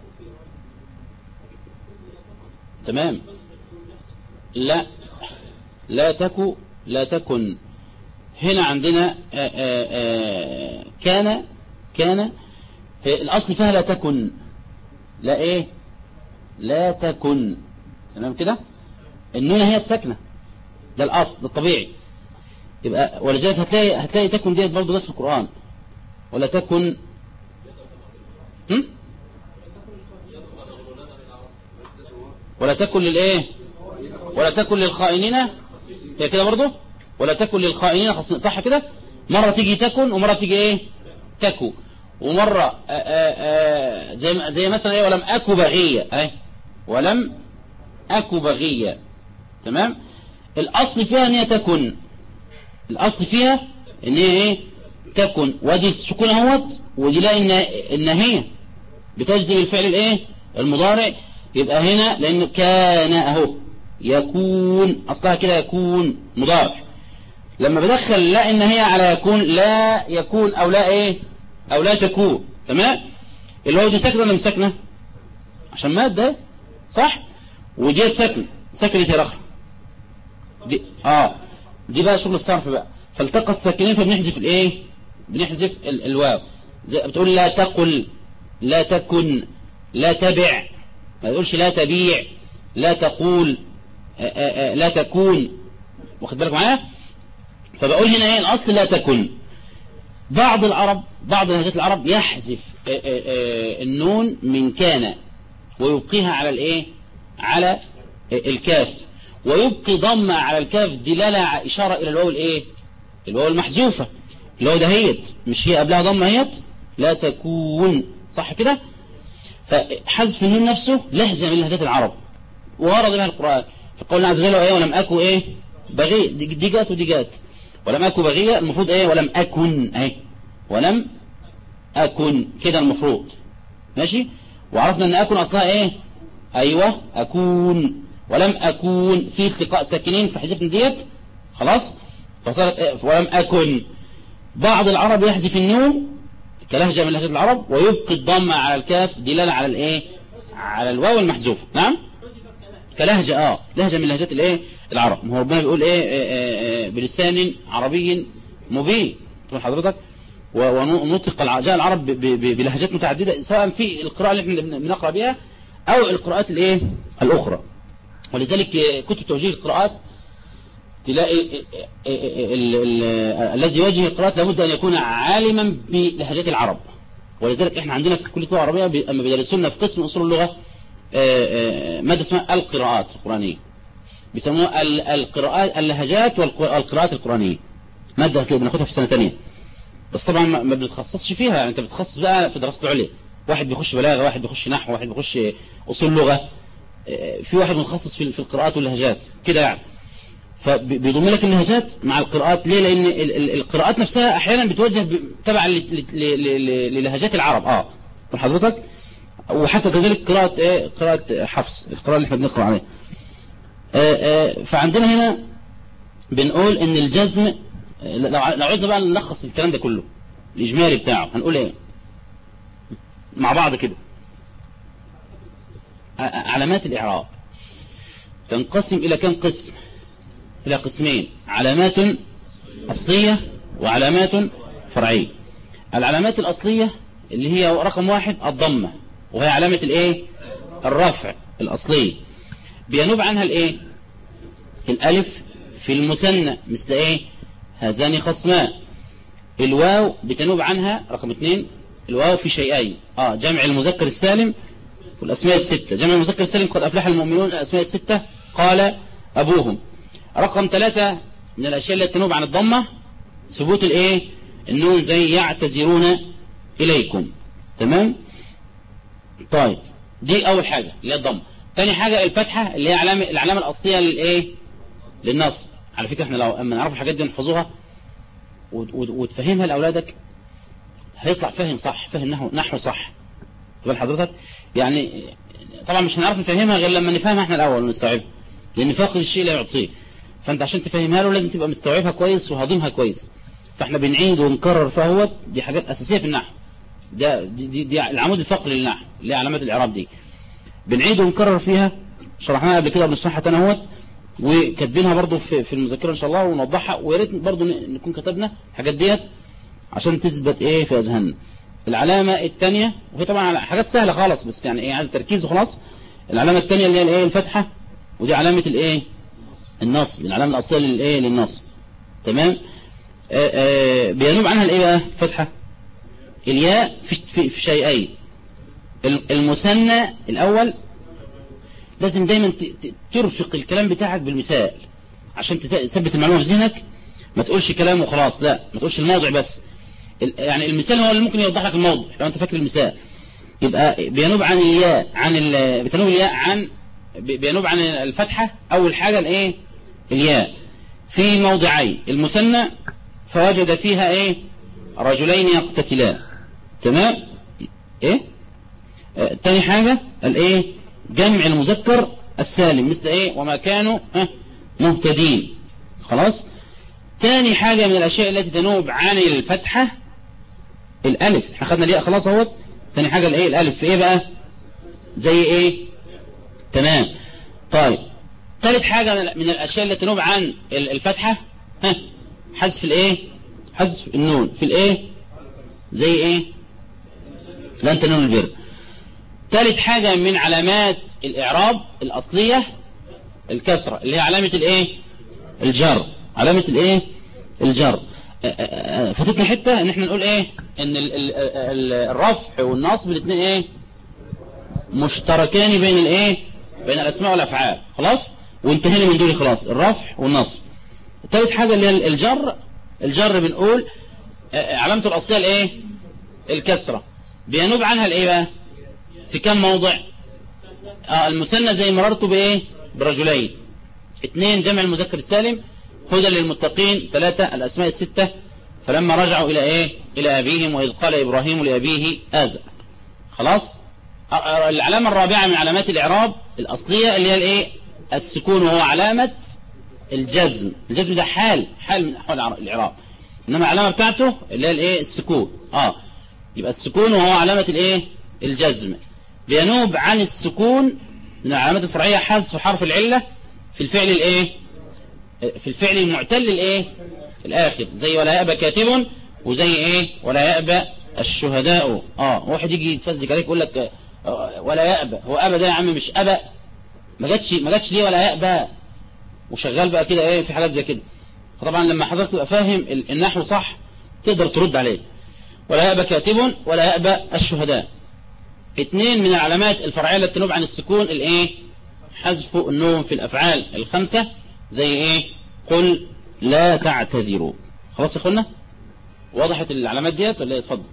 تمام لا لا تكو لا تكن هنا عندنا آآ آآ كان كان هي الأصل فيها لا تكن لا ايه لا تكن تمام كده النون هي ساكنه ده الاصل ده الطبيعي يبقى ولذلك هتلاقي هتلاقي تكن ديت برضه جت في القرآن ولا تكن هم؟ ولا تكن للايه ولا تكن للخائنين هي كده برضه ولا تكن للخائنين خاص- صح كده مرة تيجي تكن ومرة تيجي ايه تكو ومرة آآ آآ زي ما- زي مثلا ايه ولم اكو بغية اهي ولم اكو بغية تمام الاصل فيها ان هي تكن الاصل فيها ان هي ايه تكن ودي السكون اهوت ودي لا ان ان هي بتجزم الفعل الايه المضارع يبقى هنا لان كان اهو يكون اصلها كده يكون مضارع لما بدخل لا ان هي على يكون لا يكون او لا ايه او لا تكون تمام الواو دي ساكنه ولا مش ساكنه عشان ماده صح ودي ساكنه ساكنه يا رخر دي اه دي بقى شغل الصرف بقى فالتقى الساكنين فبنحذف الايه بنحذف ال الواو زي بتقول لا تقل لا تكن لا تبع ما تقولش لا تبيع لا تقول آآ آآ لا تكون واخد بالك معايا فبقول هنا ايه الاصل لا تكن بعض العرب بعض لهجات العرب يحذف آه، آه، آه، النون من كان ويبقيها على الايه على الكاف ويبقي ضمة على الكاف دلالة إشارة إلى الواو الايه الواو المحذوفة الواو دهيت مش هي قبلها ضمة هيت لا تكون صح كده فحذف النون نفسه لهجة من لهجات العرب وورد لها القرآن فقولنا عز وجل ايه ولم أكو ايه بغي دي جات ودي جات ولم أكو بغية المفروض ايه ولم أكن ايه ولم أكن كده المفروض ماشي وعرفنا ان أكن أصلها ايه أيوة أكون ولم أكون في التقاء ساكنين فحذفنا ديت خلاص فصارت إيه ولم أكن بعض العرب يحذف النون كلهجة من لهجات العرب ويبقي الضمة على الكاف دلالة على الايه على الواو المحذوفة نعم كلهجة اه لهجة من لهجات الايه العرب ما هو ربنا بيقول ايه, إيه, إيه بلسان عربي مبين تقول حضرتك ونطق جاء العرب بلهجات متعددة سواء في القراءة اللي احنا بنقرأ بها او القراءات الايه الاخرى ولذلك كتب توجيه القراءات تلاقي الذي يواجه القراءات لابد أن يكون عالما بلهجات العرب ولذلك احنا عندنا في كلية اللغة العربية اما بيدرسونا في قسم اصول اللغة مادة اسمها القراءات القرآنية بيسموها القراءات اللهجات والقراءات القرآنية مادة كده بناخدها في سنة تانية بس طبعا ما بنتخصصش فيها يعني انت بتخصص بقى في دراسة العليا واحد بيخش بلاغة واحد بيخش نحو واحد بيخش اصول لغة في واحد متخصص في القراءات واللهجات كده يعني فبيضم لك اللهجات مع القراءات ليه لان القراءات نفسها احيانا بتوجه تبع للهجات العرب اه حضرتك وحتى كذلك قراءة ايه قراءة حفص القراءة اللي احنا بنقرأ عليها آه، آه، فعندنا هنا بنقول ان الجزم لو عايزنا بقى نلخص الكلام ده كله الاجمالي بتاعه هنقول ايه مع بعض كده علامات الاعراب تنقسم الى كم قسم الى قسمين علامات اصلية وعلامات فرعية العلامات الاصلية اللي هي رقم واحد الضمة وهي علامة الايه الرفع الاصلية بينوب عنها الايه الالف في المثنى مثل ايه هذان خصمان الواو بتنوب عنها رقم اثنين الواو في شيئين اه جمع المذكر السالم والاسماء الستة جمع المذكر السالم قد افلح المؤمنون الاسماء الستة قال ابوهم رقم ثلاثة من الاشياء التي تنوب عن الضمة ثبوت الايه النون زي يعتذرون اليكم تمام طيب دي اول حاجة اللي هي الضمة تاني حاجة الفتحة اللي هي علامة العلامة الاصلية للايه للنصب على فكرة احنا لو اما نعرف الحاجات دي نحفظوها وتفهمها لاولادك هيطلع فاهم صح فاهم نحو نحو صح تبقى حضرتك يعني طبعا مش هنعرف نفهمها غير لما نفهمها احنا الاول ونستوعبها لان فاقد الشيء لا يعطيه فانت عشان تفهمها له لازم تبقى مستوعبها كويس وهضمها كويس فاحنا بنعيد ونكرر فهوت دي حاجات اساسيه في النحو ده دي, دي, دي العمود الفقري للنحو اللي هي علامات الاعراب دي بنعيد ونكرر فيها شرحناها قبل كده بنشرحها تاني اهوت وكاتبينها برضو في في المذكره ان شاء الله ونوضحها ويا ريت برضو نكون كتبنا الحاجات ديت عشان تثبت ايه في اذهاننا العلامه الثانيه وهي طبعا حاجات سهله خالص بس يعني ايه عايز تركيز وخلاص العلامه الثانيه اللي هي الايه الفتحه ودي علامه الايه النصب العلامه الاصليه للايه للنصب تمام آآ آآ بينوب عنها الايه بقى فتحه الياء في, في, في شيئين المثنى الاول لازم دايما ترفق الكلام بتاعك بالمثال عشان تثبت المعلومة في ذهنك ما تقولش كلام وخلاص لا ما تقولش الموضع بس يعني المثال هو اللي ممكن يوضح لك الموضع لو انت فاكر المثال يبقى بينوب عن الياء عن بتنوب الياء عن بينوب عن الفتحة اول حاجة الايه الياء في موضعين المثنى فوجد فيها ايه رجلين يقتتلان تمام ايه اه تاني حاجة الايه جمع المذكر السالم مثل ايه وما كانوا اه مهتدين خلاص تاني حاجة من الاشياء التي تنوب عن الفتحة الالف احنا خدنا الياء خلاص اهوت تاني حاجة الايه الالف في ايه بقى زي ايه تمام طيب ثالث حاجة من الاشياء التي تنوب عن الفتحة ها حذف الايه حذف النون في الايه زي ايه لن تنون البر ثالث حاجة من علامات الاعراب الاصلية الكسرة اللي هي علامة الايه الجر علامة الايه الجر فاتتنا حتة ان احنا نقول ايه ان ال ال ال الرفع والنصب الاثنين ايه مشتركان بين الايه بين الاسماء والافعال خلاص وانتهينا من دول خلاص الرفع والنصب ثالث حاجة اللي هي الجر الجر بنقول علامته الاصلية الايه الكسرة بينوب عنها الايه بقى في كم موضع اه المثنى زي مررت بايه برجلين اثنين جمع المذكر السالم هدى للمتقين ثلاثة الاسماء الستة فلما رجعوا الى ايه الى ابيهم واذ قال ابراهيم لابيه آزر خلاص العلامة الرابعة من علامات الاعراب الاصلية اللي هي الايه السكون وهو علامة الجزم الجزم ده حال حال من احوال الاعراب انما العلامة بتاعته اللي هي الايه السكون اه يبقى السكون وهو علامة الايه الجزم بينوب عن السكون من العلامات الفرعية حذف حرف العلة في الفعل الايه في الفعل المعتل الايه الاخر زي ولا يأبى كاتب وزي ايه ولا يأبى الشهداء اه واحد يجي يتفزك عليك يقول لك ولا يأبى هو أبى ده يا عم مش أبى ما جاتش ما جاتش ليه ولا يأبى وشغال بقى كده ايه في حاجات زي كده فطبعا لما حضرتك تبقى فاهم النحو صح تقدر ترد عليه ولا يأبى كاتب ولا يأبى الشهداء اثنين من العلامات الفرعية التي تنوب عن السكون الايه حذف النوم في الافعال الخمسة زي ايه قل لا تعتذروا خلاص يا اخوانا وضحت العلامات ديت ولا ايه اتفضل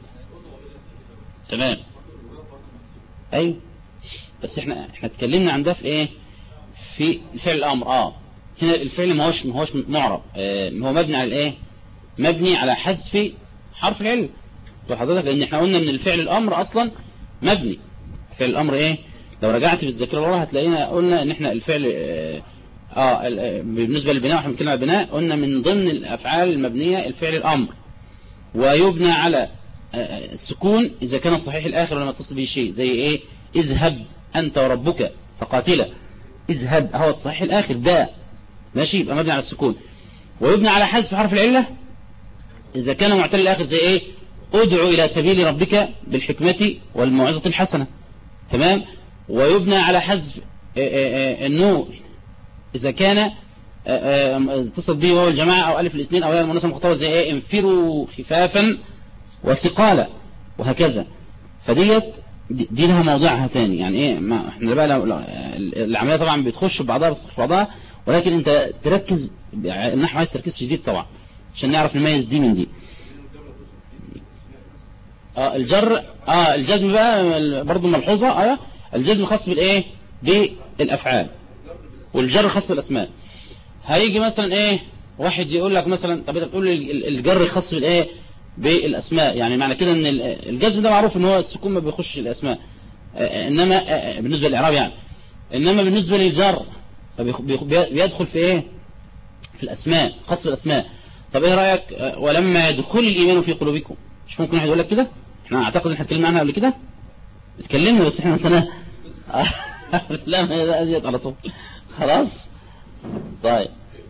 تمام ايوه بس احنا احنا اتكلمنا عن ده في ايه في الفعل الامر اه هنا الفعل ما هوش ما هوش معرب آه هو مبني على الايه مبني على حذف حرف العلم طب حضرتك لان احنا قلنا ان الفعل الامر اصلا مبني فعل الامر ايه لو رجعت بالذاكره ورا هتلاقينا قلنا ان احنا الفعل اه, آه بالنسبه للبناء واحنا بنتكلم على البناء قلنا من ضمن الافعال المبنيه الفعل الامر ويبنى على آه السكون اذا كان صحيح الاخر لما يتصل به شيء زي ايه اذهب انت وربك فقاتلا اذهب هو صحيح الاخر باء ماشي يبقى مبني على السكون ويبنى على حذف حرف العله اذا كان معتل الاخر زي ايه ادعو الى سبيل ربك بالحكمة والموعظة الحسنة تمام ويبنى على حذف النور اذا كان اتصل به وهو الجماعة او الف الاثنين او المناسبة المخطوة زي ايه انفروا خفافا وثقالا وهكذا فديت دي لها موضعها تاني يعني ايه ما احنا بقى لو العملية طبعا بتخش في بعضها بتخش في بعضها ولكن انت تركز النحو عايز تركيز شديد طبعا عشان نعرف نميز دي من دي اه الجر اه الجزم بقى برضه ملحوظة اه الجزم خاص بالايه بالافعال والجر خاص بالاسماء هيجي مثلا ايه واحد يقول لك مثلا طب انت بتقول الجر خاص بالايه بالاسماء يعني معنى كده ان الجزم ده معروف ان هو السكون ما بيخش الاسماء آه انما آه بالنسبة للاعراب يعني انما بالنسبة للجر بيدخل في ايه في الاسماء خاص بالاسماء طب ايه رأيك آه ولما يدخل الايمان في قلوبكم مش ممكن واحد يقول لك كده احنا اعتقد ان احنا اتكلمنا عنها قبل كده اتكلمنا بس احنا مثلا لا ما ديت على طول خلاص طيب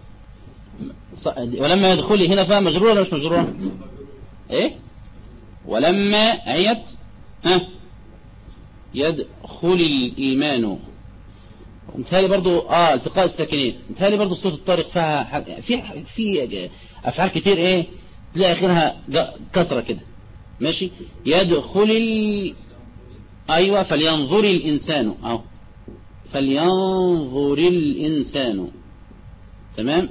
ولما يدخلي هنا فيها مجرورة ولا مش مجرورة ايه ولما ايت ها يدخل الايمان متهيألي برضو اه التقاء الساكنين متهيألي برضو صوت الطارق فيها في في افعال كتير ايه تلاقي اخرها كسرة كده ماشي يدخل ال... ايوه فلينظر الانسان اهو فلينظر الانسان تمام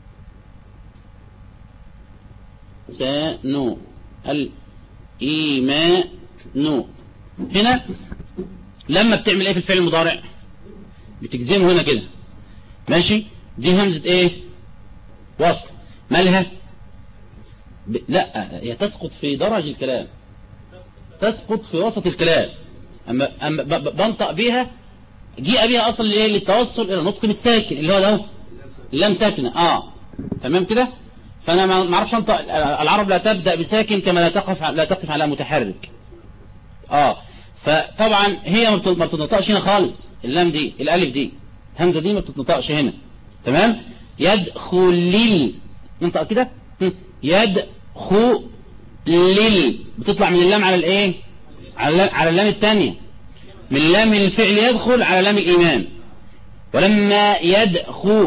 سانو الايمان هنا لما بتعمل ايه في الفعل المضارع بتجزمه هنا كده ماشي دي همزة ايه وصل مالها ب... لا هي تسقط في درج الكلام تسقط في وسط الكلام اما, أما ب... ب... بنطق بيها جيء بيها اصلا الايه للتوصل الى نطق بالساكن اللي هو ده اللام ساكنه اه تمام كده فانا ما اعرفش انطق العرب لا تبدا بساكن كما لا تقف لا تقف على متحرك اه فطبعا هي ما بتنطقش هنا خالص اللام دي الالف دي الهمزه دي ما بتنطقش هنا تمام يدخل ننطق كده يدخل بتطلع من اللام على الايه على على اللام الثانيه من لام الفعل يدخل على لام الايمان ولما يدخل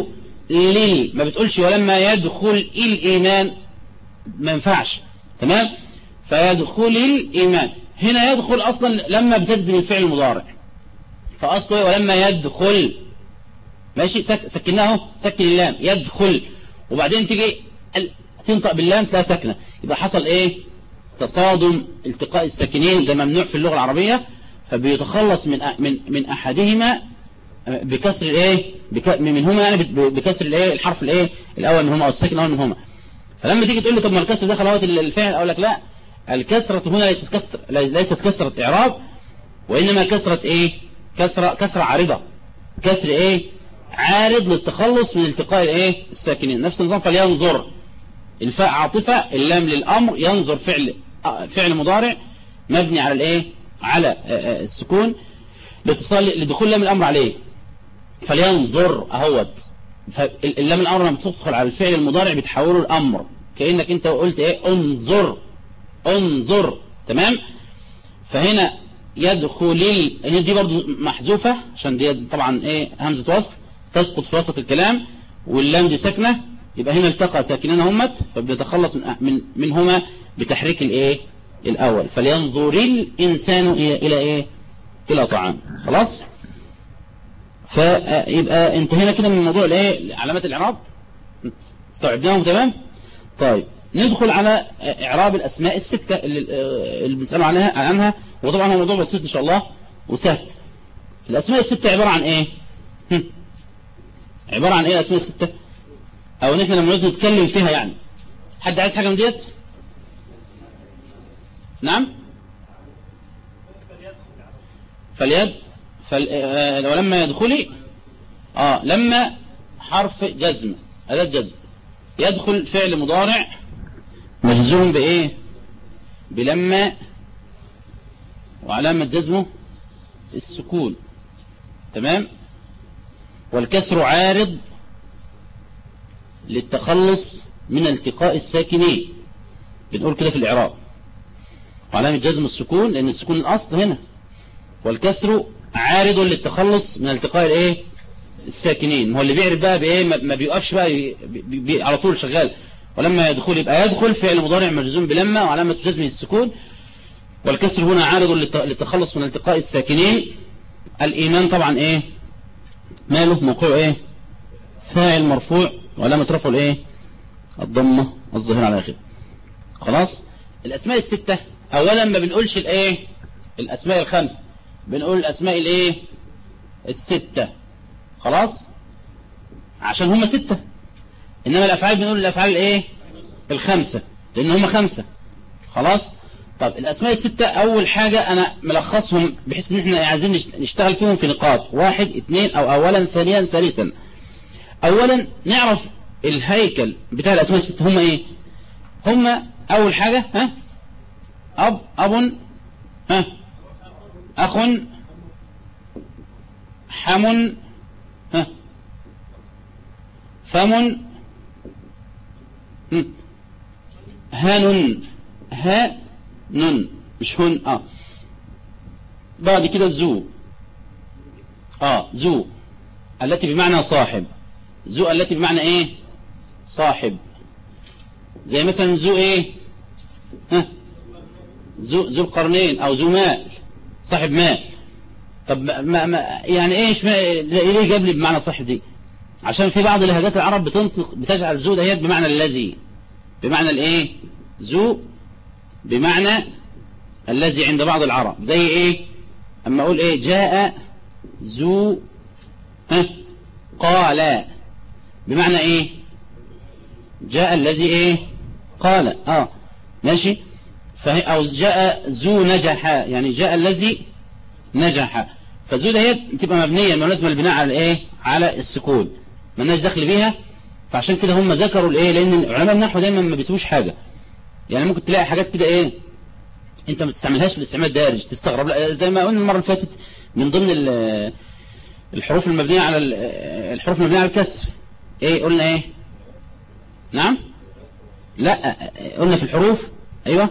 لل ما بتقولش ولما يدخل الإيمان ما ينفعش تمام فيدخل الإيمان هنا يدخل أصلا لما بتجزم الفعل المضارع فأصله ولما يدخل ماشي سك... سكناه سكن اللام يدخل وبعدين تيجي تنطق باللام تلاقي سكنة يبقى حصل ايه تصادم التقاء الساكنين ده ممنوع في اللغة العربية فبيتخلص من من من احدهما بكسر الايه بك... منهما يعني بكسر الايه الحرف الايه الاول منهما او الساكن الاول منهما فلما تيجي تقول لي طب ما الكسر دخل اهوت الفعل اقول لك لا الكسرة هنا ليست كسر ليست كسرة اعراب وانما كسرة ايه كسرة كسرة عارضة كسر ايه عارض للتخلص من التقاء الايه الساكنين نفس النظام فلينظر الفاء عاطفة اللام للامر ينظر فعل فعل مضارع مبني على الايه على السكون لاتصال لدخول لام الامر عليه فلينظر اهوت اللام الامر لما بتدخل على الفعل المضارع بتحوله الامر كانك انت قلت ايه انظر انظر تمام فهنا يدخل هنا دي برضو محذوفة عشان دي طبعا ايه همزة وصل تسقط في وسط الكلام واللام دي ساكنة يبقى هنا التقى ساكنين همت فبيتخلص من من منهما بتحريك الايه الاول فلينظر الانسان الى الى ايه الى طعام خلاص فيبقى انتهينا كده من موضوع الايه علامات الاعراب استوعبناهم تمام طيب ندخل على اعراب الاسماء الستة اللي, اللي بنسأله عنها عنها وطبعا هو موضوع بسيط ان شاء الله وسهل الاسماء الستة عبارة عن ايه عبارة عن ايه الاسماء الستة او ان احنا لما لازم نتكلم فيها يعني حد عايز حاجة من ديت نعم فاليد فل... آه ولما يدخلي اه لما حرف جزم اداة جزم يدخل فعل مضارع مجزوم بايه بلما وعلامة جزمه السكون تمام والكسر عارض للتخلص من التقاء الساكنين بنقول كده في الإعراب وعلامة جزم السكون لأن السكون الأصل هنا والكسر عارض للتخلص من التقاء الايه الساكنين هو اللي بيعرف بقى بايه ما بيقفش بقى بي بي بي على طول شغال ولما يدخل يبقى يدخل فعل مضارع مجزوم بلما وعلامة جزمه السكون والكسر هنا عارض للتخلص من التقاء الساكنين الإيمان طبعا ايه ماله موقعه ايه فاعل مرفوع وعلامة رفعه الايه الضمة الظاهرة على اخره خلاص الاسماء الستة اولا ما بنقولش الايه الاسماء الخمسة بنقول الاسماء الايه الستة خلاص عشان هم ستة انما الافعال بنقول الافعال الايه الخمسة لان هم خمسة خلاص طب الاسماء الستة اول حاجة انا ملخصهم بحيث ان احنا عايزين نشتغل فيهم في نقاط واحد اثنين او اولا ثانيا ثالثا اولا نعرف الهيكل بتاع الاسماء الستة هم ايه هم اول حاجة ها اب اب ها اخ حم ها فم هان ها نن مش هن اه بعد كده زو اه زو التي بمعنى صاحب زو التي بمعنى ايه صاحب زي مثلا زو ايه ها زو ذو القرنين او ذو مال صاحب مال طب ما ما يعني ايش ليه جاب لي بمعنى صاحب دي عشان في بعض لهجات العرب بتنطق بتجعل ذو دهيت بمعنى الذي بمعنى الايه ذو بمعنى الذي عند بعض العرب زي ايه اما اقول ايه جاء ذو ها قال بمعنى ايه جاء الذي ايه قال اه ماشي فهي او جاء ذو نجح يعني جاء الذي نجح فذو دهيت تبقى مبنية لازم البناء على الايه على السكون مالناش دخل بيها فعشان كده هم ذكروا الايه لان علماء النحو دايما ما بيسووش حاجة يعني ممكن تلاقي حاجات كده ايه انت ما تستعملهاش بالاستعمال دارج تستغرب لا زي ما قلنا المرة اللي فاتت من ضمن الحروف المبنية على الحروف المبنية على الكسر ايه قلنا ايه نعم لا قلنا في الحروف ايوه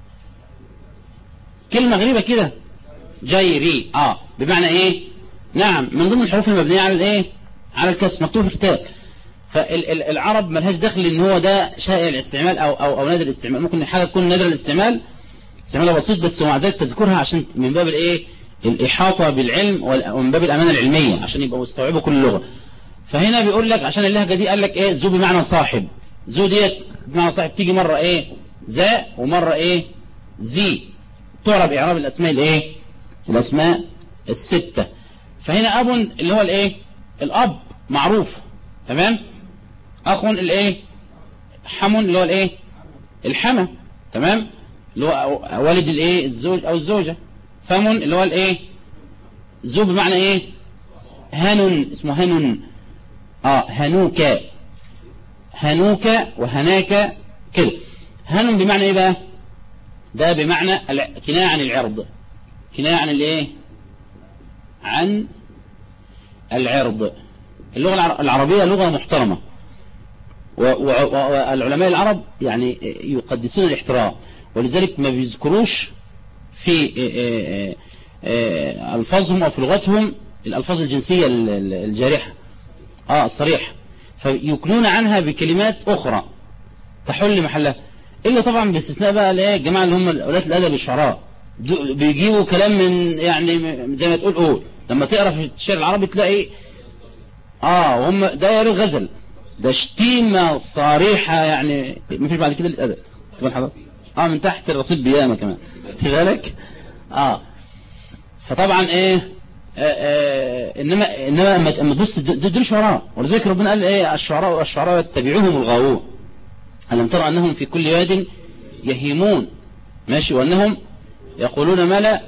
كلمة غريبة كده جيري اه بمعنى ايه نعم من ضمن الحروف المبنية على الايه على الكسر مكتوب في الكتاب فالعرب ملهاش دخل ان هو ده شائع الاستعمال او او او نادر الاستعمال ممكن حاجه تكون نادر الاستعمال استعمالها بسيط بس ومع ذلك تذكرها عشان من باب الايه الاحاطه بالعلم ومن باب الامانه العلميه عشان يبقوا يستوعبوا كل لغه فهنا بيقول لك عشان اللهجه دي قال لك ايه ذو بمعنى صاحب ذو ديت بمعنى صاحب تيجي مره ايه ذا ومره ايه زي تعرب اعراب الاسماء الايه الاسماء السته فهنا اب اللي هو الايه الاب معروف تمام اخ الايه حم اللي هو الايه الحمى تمام اللي هو والد الايه الزوج او الزوجة فم اللي هو الايه ذو بمعنى ايه هن اسمه هن اه هنوك هنوك وهناك كده هن بمعنى ايه بقى ده بمعنى كناية عن العرض كناية عن الايه عن العرض اللغة العربية لغة محترمة والعلماء العرب يعني يقدسون الاحترام ولذلك ما بيذكروش في ألفاظهم أو في لغتهم الألفاظ الجنسية الجارحة آه الصريحة فيكنون عنها بكلمات أخرى تحل محلها إلا طبعا باستثناء بقى الجماعة اللي هم أولاد الأدب الشعراء بيجيبوا كلام من يعني زي ما تقول قول لما تقرا في الشعر العربي تلاقي اه هم ده يا غزل ده شتيمة صريحة يعني ما فيش بعد كده الأدب تقول حضرتك اه من تحت الرصيد بيامة كمان بالك اه فطبعا ايه آه آه انما انما اما تبص دول شعراء ولذلك ربنا قال ايه الشعراء الشعراء يتبعوهم الغاوون ألم ترى أنهم في كل واد يهيمون ماشي وأنهم يقولون ما لا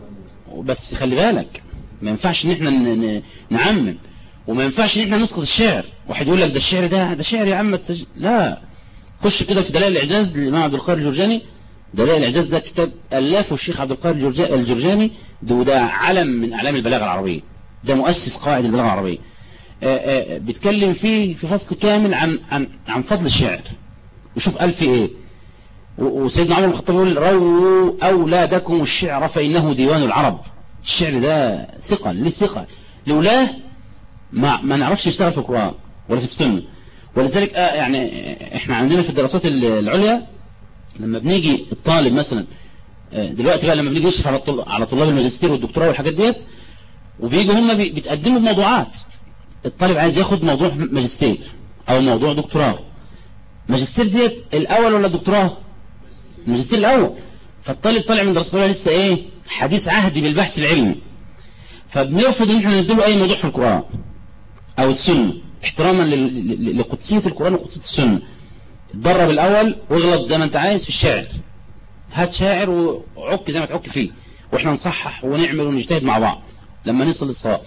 بس خلي بالك ما ينفعش ان احنا نعمم وما ينفعش ان احنا نسقط الشعر واحد يقول لك ده الشعر ده ده شعر يا عم تسج... لا خش كده في دلائل الاعجاز للامام عبد القادر الجرجاني دلائل الاعجاز ده كتاب الافه الشيخ عبد القادر الجرجاني ده وده علم من اعلام البلاغه العربيه ده مؤسس قواعد البلاغه العربيه آآ آآ بيتكلم فيه في فصل كامل عن عن عن فضل الشعر وشوف قال في ايه وسيدنا عمر بن الخطاب يقول رووا اولادكم الشعر فانه ديوان العرب الشعر ده ثقل ليه ثقل لولاه ما, ما نعرفش نشتغل في القرآن ولا في السنة ولذلك آه يعني احنا عندنا في الدراسات العليا لما بنيجي الطالب مثلا دلوقتي بقى لما بنيجي نشرف على على طلاب الماجستير والدكتوراه والحاجات ديت وبيجوا هم بيتقدموا بموضوعات الطالب عايز ياخد موضوع ماجستير او موضوع دكتوراه ماجستير ديت الاول ولا دكتوراه الماجستير الاول فالطالب طالع من دراسة لسه ايه حديث عهدي بالبحث العلمي فبنرفض ان احنا نديله اي موضوع في القرآن او السنة احتراما لقدسية القرآن وقدسية السنة اتدرب الاول واغلط زي ما انت عايز في الشعر هات شاعر وعك زي ما تعك فيه واحنا نصحح ونعمل ونجتهد مع بعض لما نصل للصواب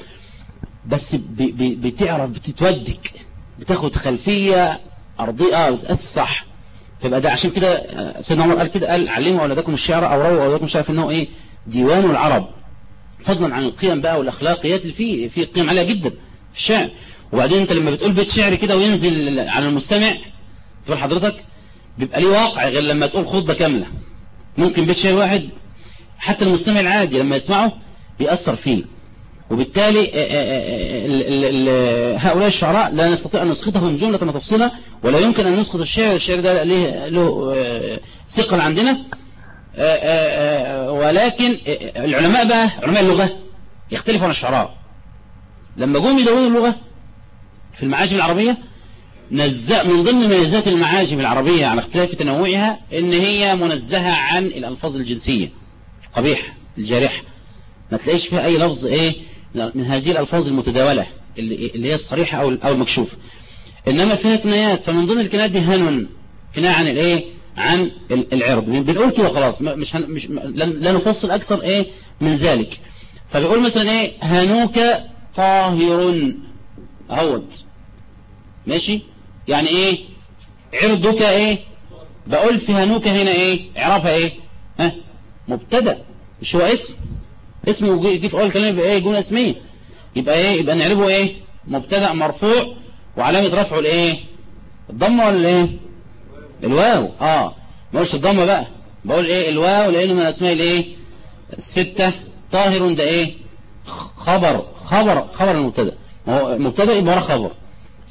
بس بي بي بتعرف بتتودك بتاخد خلفية ارضية بتأسس صح فيبقى ده عشان كده سيدنا عمر قال كده قال علموا اولادكم الشعر او رووا اولادكم الشعر في انه ايه ديوان العرب فضلا عن القيم بقى والاخلاقيات اللي فيه في قيم عاليه جدا في الشعر وبعدين انت لما بتقول بيت شعر كده وينزل على المستمع تقول حضرتك بيبقى ليه واقع غير لما تقول خطبه كامله ممكن بيت شعر واحد حتى المستمع العادي لما يسمعه بيأثر فيه وبالتالي هؤلاء الشعراء لا نستطيع أن نسقطهم جملة وتفصيلا ولا يمكن أن نسقط الشعر الشعر ده له, له ثقل عندنا ولكن العلماء بقى علماء اللغة يختلفوا عن الشعراء لما جم يدونوا اللغة في المعاجم العربية نزأ من ضمن ميزات المعاجم العربية على اختلاف تنوعها ان هي منزهة عن الالفاظ الجنسية القبيحة الجارحة ما تلاقيش فيها اي لفظ ايه من هذه الالفاظ المتداولة اللي هي الصريحة او او المكشوفة انما فيها كنايات فمن ضمن الكنايات دي هنون كناية عن الايه عن العرض بنقول كده خلاص مش هن مش لا نفصل اكثر ايه من ذلك فبيقول مثلا ايه هنوك طاهر اهوت ماشي يعني ايه عرضك ايه بقول في هنوك هنا ايه اعرابها ايه ها مبتدا مش هو اسم اسم يجي في اول كلمه يبقى ايه جمله اسميه يبقى ايه يبقى نعربه ايه مبتدا مرفوع وعلامه رفعه الايه الضمه ولا ايه الواو اه ما قلتش الضمه بقى بقول ايه الواو لانه من اسماء الايه السته طاهر ده ايه خبر خبر خبر المبتدا ما هو المبتدا يبقى وراه خبر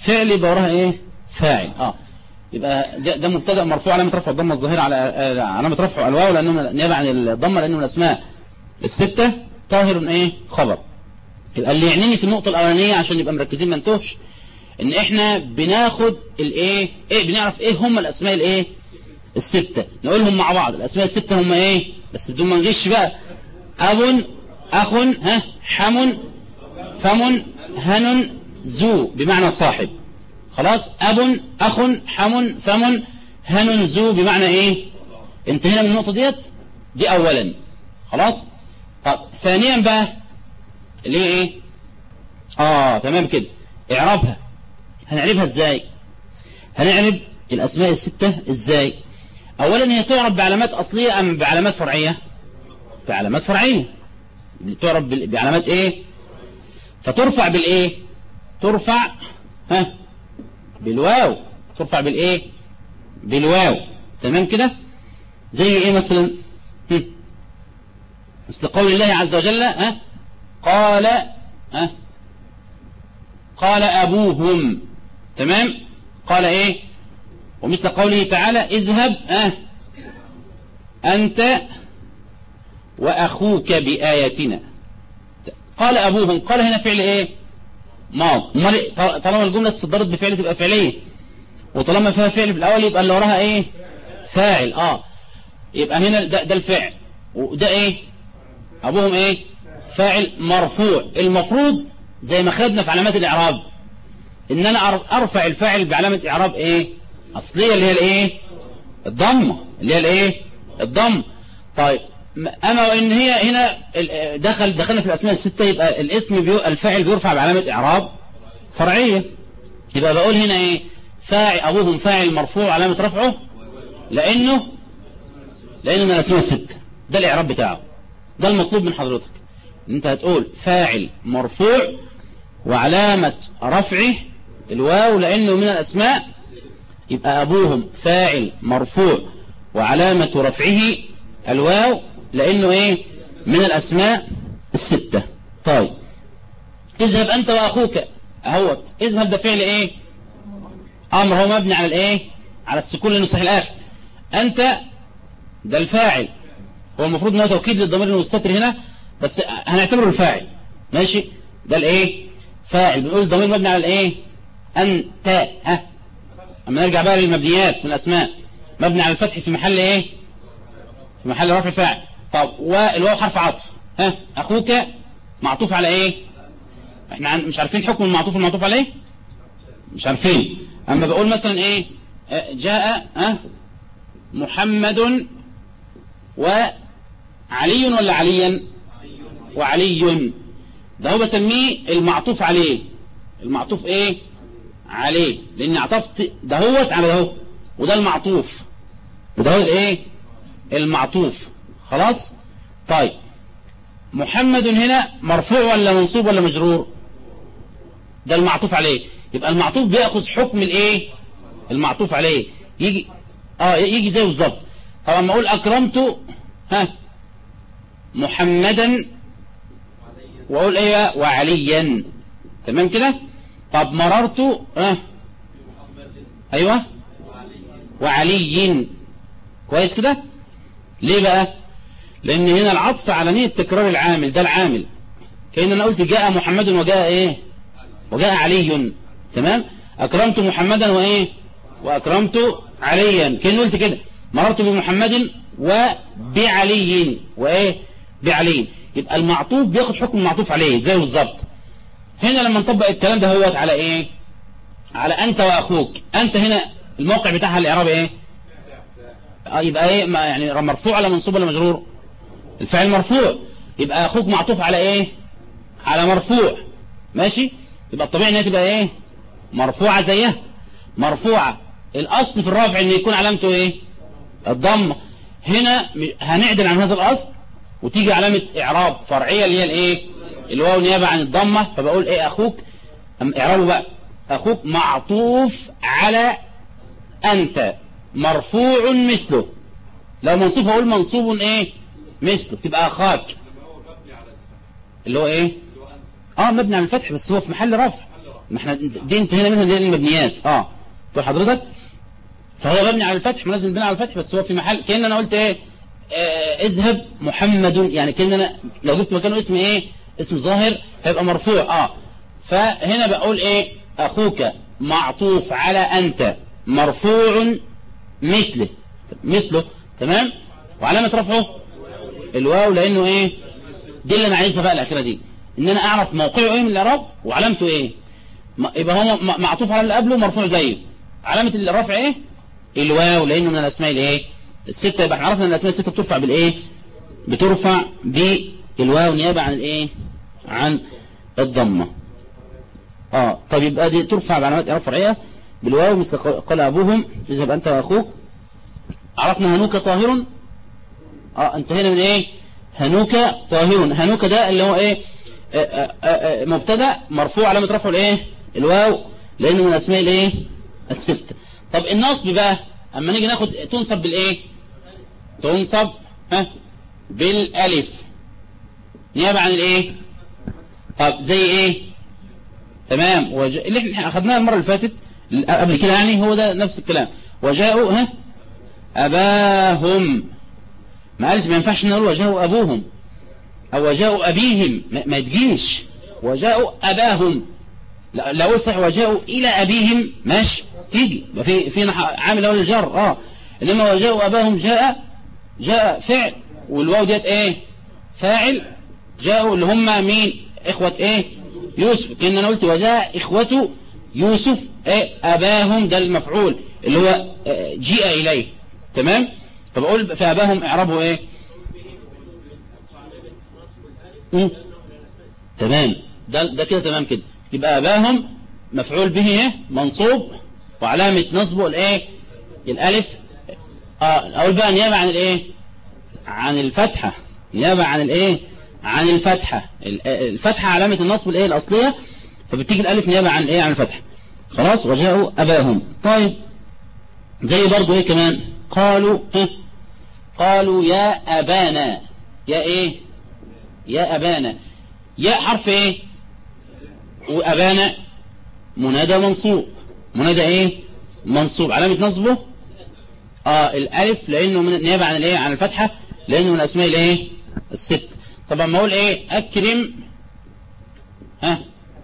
فعل يبقى وراها ايه فاعل اه يبقى ده, ده مبتدا مرفوع علامه رفع الضمه الظاهره على آه، علامه رفعه الواو لانه نيابه عن الضمه لانه من الاسماء السته طاهر ايه خبر يبقى اللي يعنيني في النقطه الاولانيه عشان نبقى مركزين ما نتوهش ان احنا بناخد الايه ايه بنعرف ايه هم الاسماء الايه الستة نقولهم مع بعض الاسماء الستة هم ايه بس بدون ما نغش بقى اب اخ ها حم فم هن زو بمعنى صاحب خلاص اب اخ حم فم هن زو بمعنى ايه انتهينا من النقطة ديت دي اولا خلاص طب ثانيا بقى اللي هي ايه اه تمام كده اعرابها هنعربها ازاي هنعرب الاسماء الستة ازاي اولا هي تعرب بعلامات اصلية ام بعلامات فرعية بعلامات فرعية تعرب بعلامات ايه فترفع بالايه ترفع ها بالواو ترفع بالايه بالواو تمام كده زي ايه مثلا مثل قول الله عز وجل ها قال ها قال ابوهم تمام قال ايه ومثل قوله تعالى اذهب اه انت واخوك باياتنا قال ابوهم قال هنا فعل ايه ماض طالما الجملة تصدرت بفعل تبقى فعلية وطالما فيها فعل في الاول يبقى اللي وراها ايه فاعل اه يبقى هنا ده, ده الفعل وده ايه ابوهم ايه فاعل مرفوع المفروض زي ما خدنا في علامات الاعراب ان انا ارفع الفاعل بعلامة اعراب ايه اصلية اللي هي الايه الضمة اللي هي الايه الضم طيب اما وان هي هنا دخل دخلنا في الاسماء الستة يبقى الاسم بيو الفاعل بيرفع بعلامة اعراب فرعية يبقى بقول هنا ايه فاعل ابوهم فاعل مرفوع علامة رفعه لانه لانه من الاسماء الستة ده الاعراب بتاعه ده المطلوب من حضرتك انت هتقول فاعل مرفوع وعلامة رفعه الواو لأنه من الأسماء يبقى أبوهم فاعل مرفوع وعلامة رفعه الواو لأنه إيه من الأسماء الستة طيب اذهب أنت وأخوك أهوت اذهب ده فعل إيه أمر هو مبني على الإيه على السكون لأنه صحيح الآخر أنت ده الفاعل هو المفروض أنه توكيد للضمير المستتر هنا بس هنعتبره الفاعل ماشي ده الإيه فاعل بنقول الضمير مبني على الإيه أنت ها أما نرجع بقى للمبنيات في الأسماء مبني على الفتح في محل إيه في محل رفع فاعل طب والواو حرف عطف ها أخوك معطوف على إيه احنا مش عارفين حكم المعطوف المعطوف عليه مش عارفين أما بقول مثلا إيه جاء ها محمد وعلي ولا عليا وعلي ده هو بسميه المعطوف عليه المعطوف ايه عليه لان عطفت دهوت على دهو وده المعطوف وده هو الايه المعطوف خلاص طيب محمد هنا مرفوع ولا منصوب ولا مجرور ده المعطوف عليه يبقى المعطوف بيأخذ حكم الايه المعطوف عليه يجي اه يجي زي بالظبط طبعا ما اقول اكرمت ها محمدا واقول ايه وعليا تمام كده طب مررت اه ايوه وعلي كويس كده ليه بقى لان هنا العطف على نية تكرار العامل ده العامل كأن انا قلت جاء محمد وجاء ايه وجاء علي تمام اكرمت محمدا وايه واكرمت عليا كأن قلت كده مررت بمحمد وبعلي وايه بعلي يبقى المعطوف بياخد حكم المعطوف عليه زي بالظبط هنا لما نطبق الكلام ده هو على ايه على انت واخوك انت هنا الموقع بتاعها الاعراب ايه آه يبقى ايه ما يعني مرفوع ولا منصوب ولا مجرور الفعل مرفوع يبقى اخوك معطوف على ايه على مرفوع ماشي يبقى الطبيعي انها تبقى ايه مرفوعة زيها مرفوعة الاصل في الرافع ان يكون علامته ايه الضمه هنا هنعدل عن هذا الاصل وتيجي علامة اعراب فرعية اللي هي الايه الواو نيابة عن الضمة فبقول ايه اخوك اعرابه بقى اخوك معطوف على انت مرفوع مثله لو منصوب هقول منصوب ايه مثله تبقى اخاك اللي هو ايه اه مبني على الفتح بس هو في محل رفع ما احنا دي انتهينا منها دي المبنيات اه طيب حضرتك فهو مبني على الفتح ملازم البناء على الفتح بس هو في محل كأن انا قلت ايه آه اذهب محمد يعني كأن انا لو جبت مكانه اسم ايه اسم ظاهر هيبقى مرفوع اه فهنا بقول ايه اخوك معطوف على انت مرفوع مثله مثله تمام وعلامة رفعه الواو لانه ايه دي اللي انا عايزها بقى الاخيره دي ان انا اعرف موقعه ايه من الاعراب وعلامته ايه يبقى هو معطوف على اللي قبله مرفوع زيه علامة الرفع ايه الواو لانه من الاسماء الايه الستة يبقى احنا عرفنا ان الاسماء الستة بترفع بالايه بترفع بالواو نيابة عن الايه عن الضمة اه طب يبقى دي ترفع بعلامات اعراب فرعية بالواو مثل قال ابوهم اذهب انت واخوك عرفنا هنوك طاهر اه انتهينا من ايه هنوك طاهر هنوك ده اللي هو ايه آآ آآ مبتدا مرفوع علامة رفعه الايه الواو لانه من الاسماء الايه الستة طب النصب بقى اما نيجي ناخد تنصب بالايه تنصب ها بالالف نيابة عن الايه طب زي ايه تمام وج... اللي احنا اخدناها المرة اللي فاتت قبل كده يعني هو ده نفس الكلام وجاءوا ها اباهم ما قالش ما ينفعش نقول وجاءوا ابوهم او وجاءوا ابيهم ما, ما تجيش وجاءوا اباهم لو قلت وجاءوا الى ابيهم ماشي تيجي في في عامل اول الجر اه انما وجاءوا اباهم جاء جاء فعل والواو ديت ايه فاعل جاءوا اللي هم مين اخوة ايه يوسف كأن انا قلت وجاء اخوته يوسف ايه اباهم ده المفعول اللي هو جيء اليه تمام فبقول فاباهم اعربه ايه مم. تمام ده ده كده تمام كده يبقى اباهم مفعول به ايه منصوب وعلامة نصبه الايه الالف اه اقول بقى نيابة عن الايه عن الفتحة نيابة عن الايه عن الفتحة الفتحة علامة النصب الايه الاصلية فبتيجي الالف نيابة عن الايه عن الفتحة خلاص وجاءوا اباهم طيب زي برضو ايه كمان قالوا ها قالوا يا ابانا يا ايه يا ابانا يا حرف ايه وابانا منادى منصوب منادى ايه منصوب علامة نصبه اه الالف لانه من نيابة عن الايه عن الفتحة لانه من اسماء الايه الست طبعا ما اقول ايه اكرم ها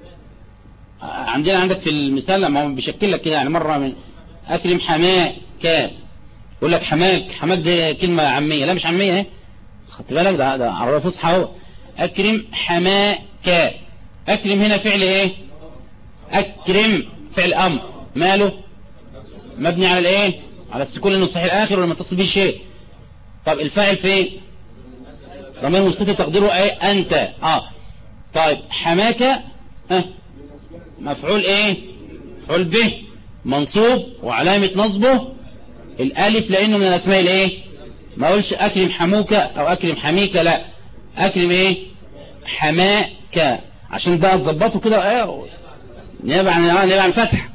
عندنا عندك في المثال لما هو بيشكل لك كده يعني مرة من اكرم حماك يقول لك حماك حماك دي كلمة عامية لا مش عامية اهي خدت بالك ده ده عربية فصحى اهو اكرم حماك اكرم هنا فعل ايه اكرم فعل امر ماله مبني على الايه على السكون لانه صحيح الاخر ولما تصل به شيء طب الفاعل فين ضمير مستتر تقديره ايه انت اه طيب حماك اه مفعول ايه مفعول به منصوب وعلامة نصبه الالف لانه من الاسماء الايه ما اقولش اكرم حموك او اكرم حميك لا اكرم ايه حماك عشان ده تظبطه كده ايه نيابة عن نيابة عن فتح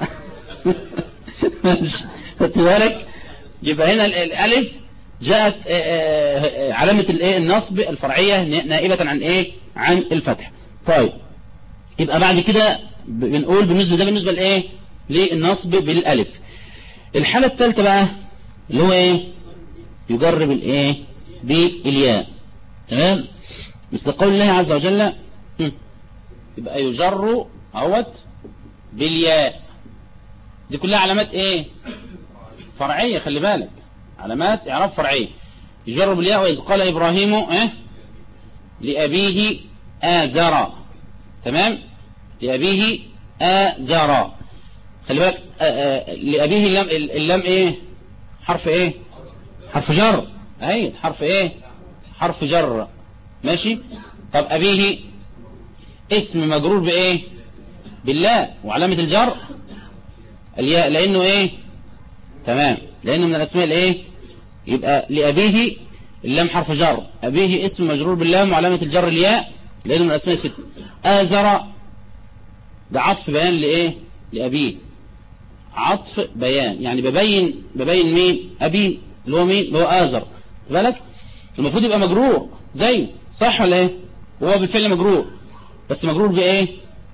خدت بالك يبقى هنا الالف جاءت علامة الايه النصب الفرعية نائبة عن ايه عن الفتح طيب يبقى بعد كده بنقول بالنسبة ده بالنسبة لايه للنصب بالالف الحالة الثالثة بقى اللي هو ايه يجرب الايه بالياء تمام مثل قول الله عز وجل يبقى يجر اهوت بالياء دي كلها علامات ايه فرعية خلي بالك علامات اعراب فرعية يجر بالياء واذ قال ابراهيم ايه لابيه آزر تمام لابيه آزر خلي بالك لابيه اللام اللام ايه حرف ايه حرف جر اي حرف ايه حرف جر ماشي طب ابيه اسم مجرور بايه بالله وعلامة الجر الياء لانه ايه تمام لانه من الاسماء الايه يبقى لابيه اللام حرف جر ابيه اسم مجرور باللام وعلامة الجر الياء لانه من الاسماء ست آزر ده عطف بيان لايه لابيه عطف بيان يعني ببين ببين مين ابي اللي هو مين اللي هو آزر بالك المفروض يبقى مجرور زيه صح ولا ايه هو بالفعل مجرور بس مجرور بايه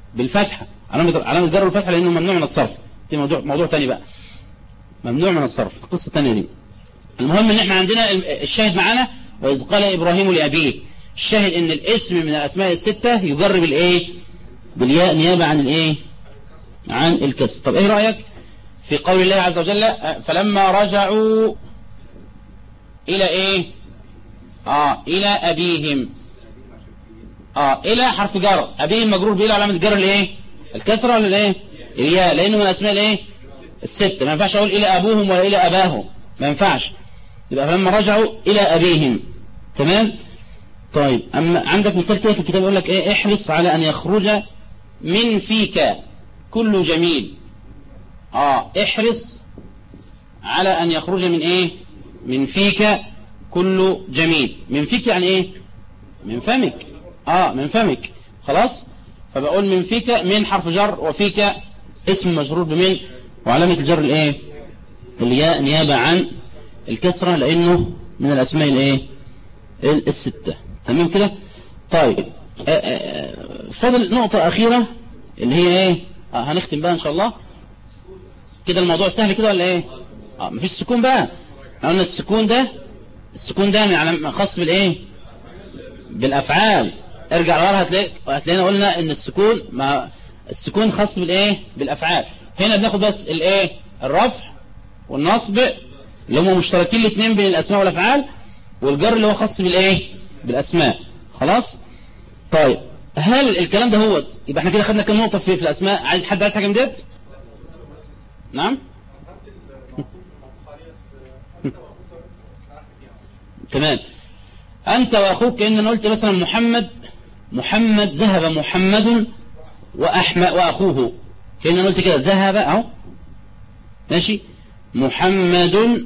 بالفتحة علامة علامة جر الفتحة لأنه ممنوع من الصرف دي موضوع موضوع تاني بقى ممنوع من الصرف القصة الثانية دي المهم ان احنا عندنا الشاهد معانا وإذ قال إبراهيم لأبيه الشاهد ان الاسم من الأسماء الستة يجرب الايه بالياء نيابة عن الايه عن الكسر طب ايه رأيك في قول الله عز وجل فلما رجعوا الى ايه اه الى ابيهم اه الى حرف جر ابيهم مجرور بإلى علامة جر الايه الكسرة ولا الايه الياء لانه من الاسماء الايه الستة ما ينفعش اقول الى ابوهم ولا الى اباهم ما ينفعش يبقى فلما رجعوا الى ابيهم تمام طيب اما عندك مثال كده في الكتاب يقول لك ايه احرص على ان يخرج من فيك كل جميل اه احرص على ان يخرج من ايه من فيك كل جميل من فيك يعني ايه من فمك اه من فمك خلاص فبقول من فيك من حرف جر وفيك اسم مجرور بمن وعلامة الجر الايه الياء نيابة عن الكسرة لانه من الاسماء الايه الستة تمام كده طيب فضل نقطة اخيرة اللي هي ايه آه هنختم بقى ان شاء الله كده الموضوع سهل كده ولا ايه اه مفيش سكون بقى قلنا السكون ده السكون ده يعني خاص بالايه بالافعال ارجع لورا هتلاقي هتلاقينا قلنا ان السكون ما السكون خاص بالايه بالافعال هنا بناخد بس الايه الرفع والنصب اللي هم مشتركين الاثنين بين الاسماء والافعال والجر اللي هو خاص بالايه بالاسماء خلاص طيب هل الكلام ده هو يبقى احنا كده خدنا كام نقطه في, في الاسماء عايز حد عايز حاجه من ديت نعم تمام أنت وأخوك كأن أنا قلت مثلا محمد محمد ذهب محمد وأحمد وأخوه كأن أنا قلت كده ذهب أهو ماشي محمد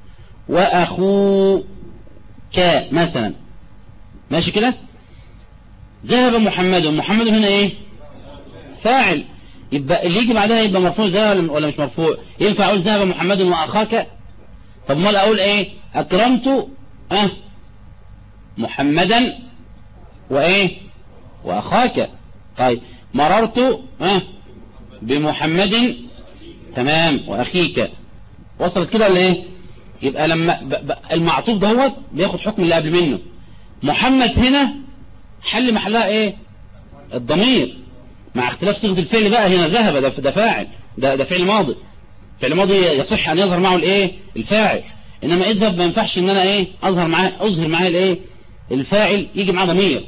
وأخوك مثلا ماشي كده ذهب محمد محمد هنا ايه فاعل يبقى اللي يجي بعدها يبقى مرفوع زي ولا مش مرفوع ينفع اقول ذهب محمد واخاك طب ما اقول ايه اكرمت اه محمدا وايه واخاك طيب مررت اه بمحمد تمام واخيك وصلت كده ولا ايه يبقى لما ب ب المعطوف دهوت بياخد حكم اللي قبل منه محمد هنا حل محلها ايه الضمير مع اختلاف صيغه الفعل بقى هنا ذهب ده ده فاعل ده ده فعل ماضي فعل ماضي يصح ان يظهر معه الايه الفاعل انما اذهب ما ينفعش ان انا ايه اظهر معاه اظهر معاه الايه الفاعل يجي معاه ضمير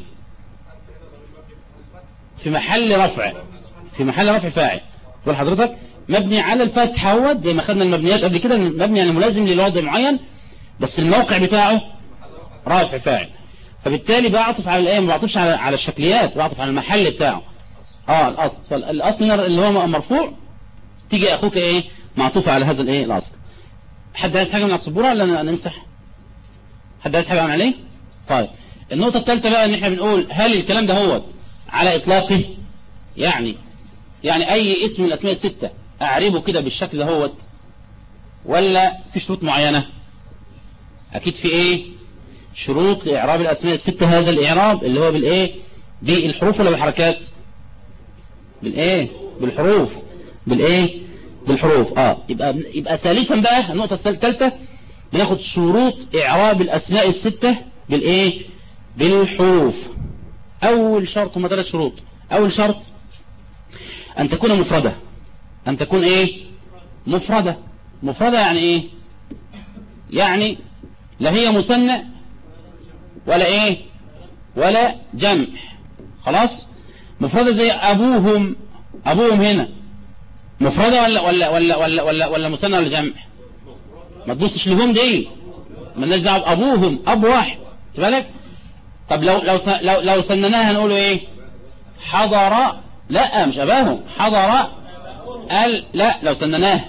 في محل رفع في محل رفع فاعل تقول حضرتك مبني على الفتح اهوت زي ما خدنا المبنيات قبل كده مبني يعني ملازم لوضع معين بس الموقع بتاعه رافع فاعل فبالتالي بعطف على الايه ما بعطفش على على الشكليات بعطف على المحل بتاعه اه الاصل فالاصل اللي هو مرفوع تيجي اخوك ايه معطوف على هذا الايه الاصل حد عايز حاجه من السبوره ولا نمسح حد عايز حاجه من عليه طيب النقطه الثالثه بقى ان احنا بنقول هل الكلام ده هو على اطلاقه يعني يعني اي اسم من الاسماء السته اعربه كده بالشكل ده هو ولا في شروط معينه اكيد في ايه شروط لإعراب الأسماء الستة هذا الإعراب اللي هو بالإيه بالحروف ولا بالحركات بالإيه بالحروف بالإيه بالحروف آه يبقى يبقى ثالثا بقى النقطة الثالثة بناخد شروط إعراب الأسماء الستة بالإيه بالحروف أول شرط هم ثلاث شروط أول شرط أن تكون مفردة أن تكون إيه مفردة مفردة يعني إيه يعني لا هي مثنى ولا ايه ولا جمع خلاص مفردة زي ابوهم ابوهم هنا مفردة ولا ولا ولا ولا ولا, ولا مثنى ولا جمع ما تبصش لهم دي مالناش دعوه ابوهم اب واحد بالك طب لو لو لو لو سنناها هنقوله ايه حضر لا مش اباهم حضر ال لا لو سنناها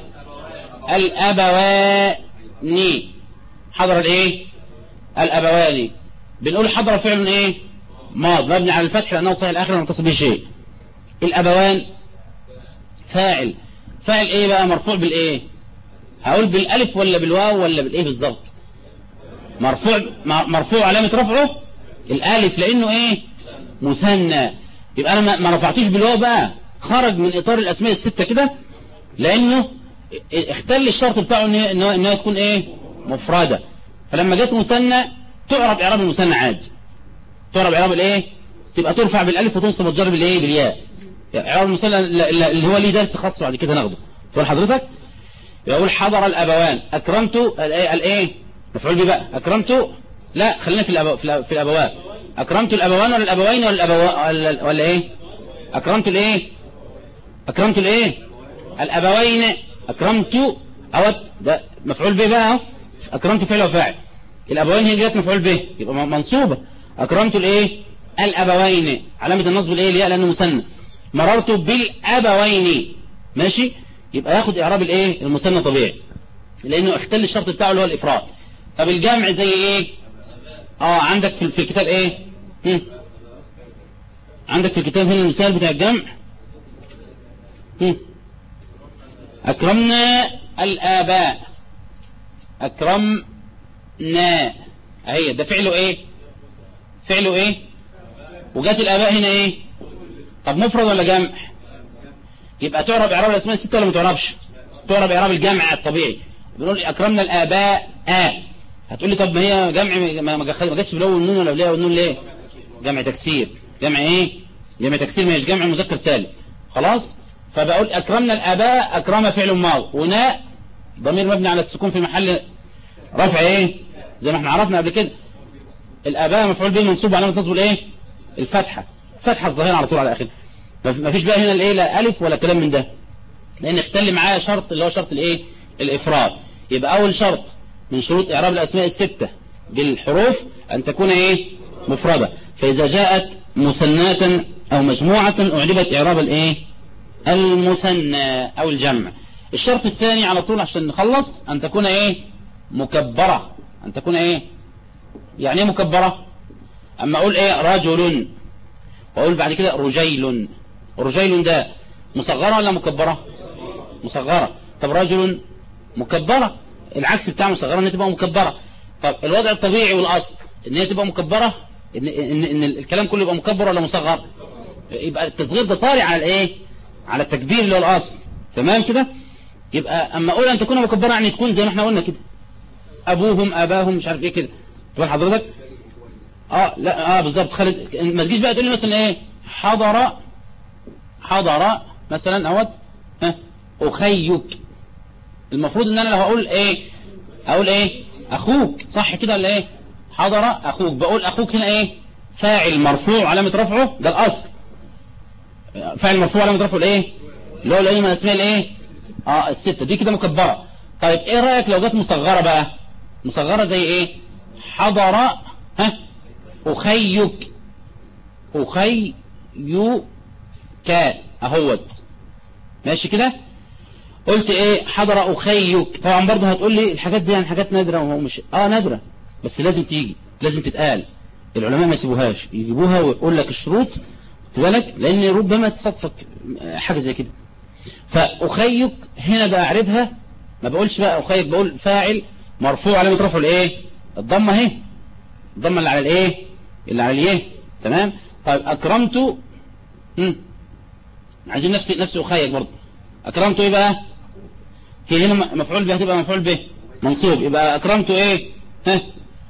الابواني حضر الايه الابواني بنقول حضر فعل ايه ماض مبني على الفتح لانه صحيح الاخر لم تصل به شيء الابوان فاعل فاعل ايه بقى مرفوع بالايه هقول بالالف ولا بالواو ولا بالايه بالظبط مرفوع مرفوع علامه رفعه الالف لانه ايه مثنى يبقى انا ما رفعتوش بالواو بقى خرج من اطار الاسماء الستة كده لانه اختل الشرط بتاعه انه انها تكون ايه مفردة فلما جت مثنى تعرب اعراب المثنى عادي تعرب اعراب الايه تبقى ترفع بالالف وتنصب وتجر بالايه بالياء اعراب المثنى اللي هو ليه درس خاص بعد كده ناخده تقول حضرتك يقول حضر الابوان اكرمت الايه الايه مفعول به بقى اكرمت لا خلينا في الأبو في الابوان اكرمت الابوان ولا الابوين ولا الابوان ولا ايه اكرمت الايه اكرمت الايه الابوين اكرمت او ده مفعول به بقى اكرمت فعل وفاعل الابوين هي جت مفعول به يبقى منصوبه اكرمت الايه الابوين علامه النصب الايه الياء لانه مثنى مررت بالابوين ماشي يبقى ياخد اعراب الايه المثنى طبيعي لانه اختل الشرط بتاعه اللي هو الافراد طب الجمع زي ايه اه عندك في الكتاب ايه هم. عندك في الكتاب هنا المثال بتاع الجمع هم. اكرمنا الاباء اكرمنا اهي ده فعله ايه فعله ايه وجات الاباء هنا ايه طب مفرد ولا جمع يبقى تعرب اعراب الاسماء السته ولا ما تعربش تعرب اعراب الجمع الطبيعي بنقول اكرمنا الاباء آه. هتقول لي طب ما هي جمع ما ما جاتش بالاول النون ولا بالاول النون ليه جمع تكسير جمع ايه جمع تكسير مش جمع مذكر سالم خلاص فبقول اكرمنا الاباء اكرم فعل ماضي وناء ضمير مبني على السكون في محل رفع ايه زي ما احنا عرفنا قبل كده الاباء مفعول به منصوب علامه نصبه الايه الفتحه فتحه الظاهره على طول على اخره ما فيش بقى هنا الايه لا الف ولا كلام من ده لان اختل معايا شرط اللي هو شرط الايه الافراد يبقى اول شرط من شروط اعراب الاسماء الستة بالحروف ان تكون ايه مفردة فاذا جاءت مثناة او مجموعة اعربت اعراب الايه المثنى او الجمع الشرط الثاني على طول عشان نخلص ان تكون ايه مكبرة ان تكون ايه يعني ايه مكبرة اما اقول ايه رجل واقول بعد كده رجيل رجيل ده مصغرة ولا مكبرة مصغرة طب رجل مكبرة العكس بتاع مصغرة ان هي تبقى مكبرة طب الوضع الطبيعي والاصل ان هي تبقى مكبرة ان, إن, إن الكلام كله يبقى مكبر ولا مصغر يبقى التصغير ده طارئ على الايه على التكبير اللي هو الاصل تمام كده يبقى اما اقول ان تكون مكبرة يعني تكون زي ما احنا قلنا كده ابوهم اباهم مش عارف ايه كده تقول حضرتك اه لا اه بالظبط خالد ما تجيش بقى تقول لي مثلا ايه حضر حضر مثلا اهوت ها اخيك المفروض ان انا لو هقول ايه اقول ايه اخوك صح كده ولا ايه حضر اخوك بقول اخوك هنا ايه فاعل مرفوع علامة رفعه ده الاصل فاعل مرفوع علامة رفعه الايه اللي هو الايه من اسماء الايه اه الستة دي كده مكبرة طيب ايه رأيك لو جت مصغرة بقى مصغرة زي ايه حضر ها اخيك اخيك اهوت ماشي كده قلت ايه حضر اخيك طبعا برضه هتقول لي الحاجات دي يعني حاجات نادرة وهو مش اه نادرة بس لازم تيجي لازم تتقال العلماء ما يسيبوهاش يجيبوها ويقول لك الشروط بالك لان ربما تصدفك حاجة زي كده فاخيك هنا بقى اعربها ما بقولش بقى اخيك بقول فاعل مرفوع علامة رفعه الايه الضمة اهي الضمة اللي على الايه اللي على اليه تمام طيب اكرمت امم عايزين نفس نفس اخيك برضه اكرمت ايه بقى هي هنا مفعول به هتبقى مفعول به منصوب يبقى اكرمت ايه ها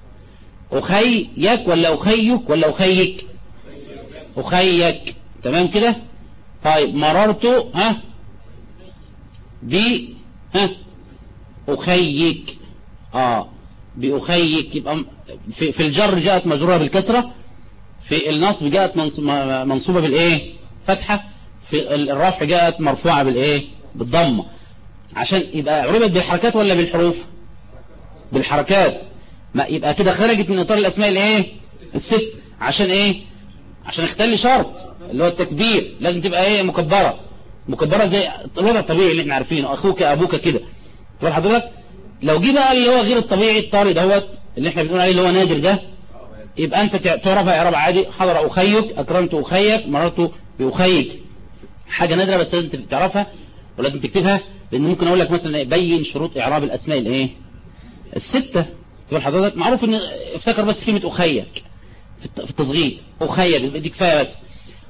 اخيك ولا اخيك ولا اخيك اخيك تمام كده طيب مررت ها ب ها اخيك اه باخيك يبقى في, في الجر جاءت مجرورة بالكسرة في النصب جاءت منصوبة بالايه فتحة في الرفع جاءت مرفوعة بالايه بالضمة عشان يبقى عربت بالحركات ولا بالحروف بالحركات ما يبقى كده خرجت من اطار الاسماء الايه الست عشان ايه عشان اختل شرط اللي هو التكبير لازم تبقى ايه مكبرة مكبرة زي الوضع الطبيعي اللي احنا عارفينه اخوك ابوك كده تقول حضرتك لو جه بقى اللي هو غير الطبيعي الطاري دوت اللي احنا بنقول عليه اللي هو نادر ده يبقى انت تعرفها اعراب عادي حضر اخيك اكرمت اخيك مررت باخيك حاجة نادرة بس لازم تعرفها ولازم تكتبها لان ممكن اقول لك مثلا بين شروط اعراب الاسماء الايه الستة تقول حضرتك معروف ان افتكر بس كلمة اخيك في التصغير اخيك دي كفاية بس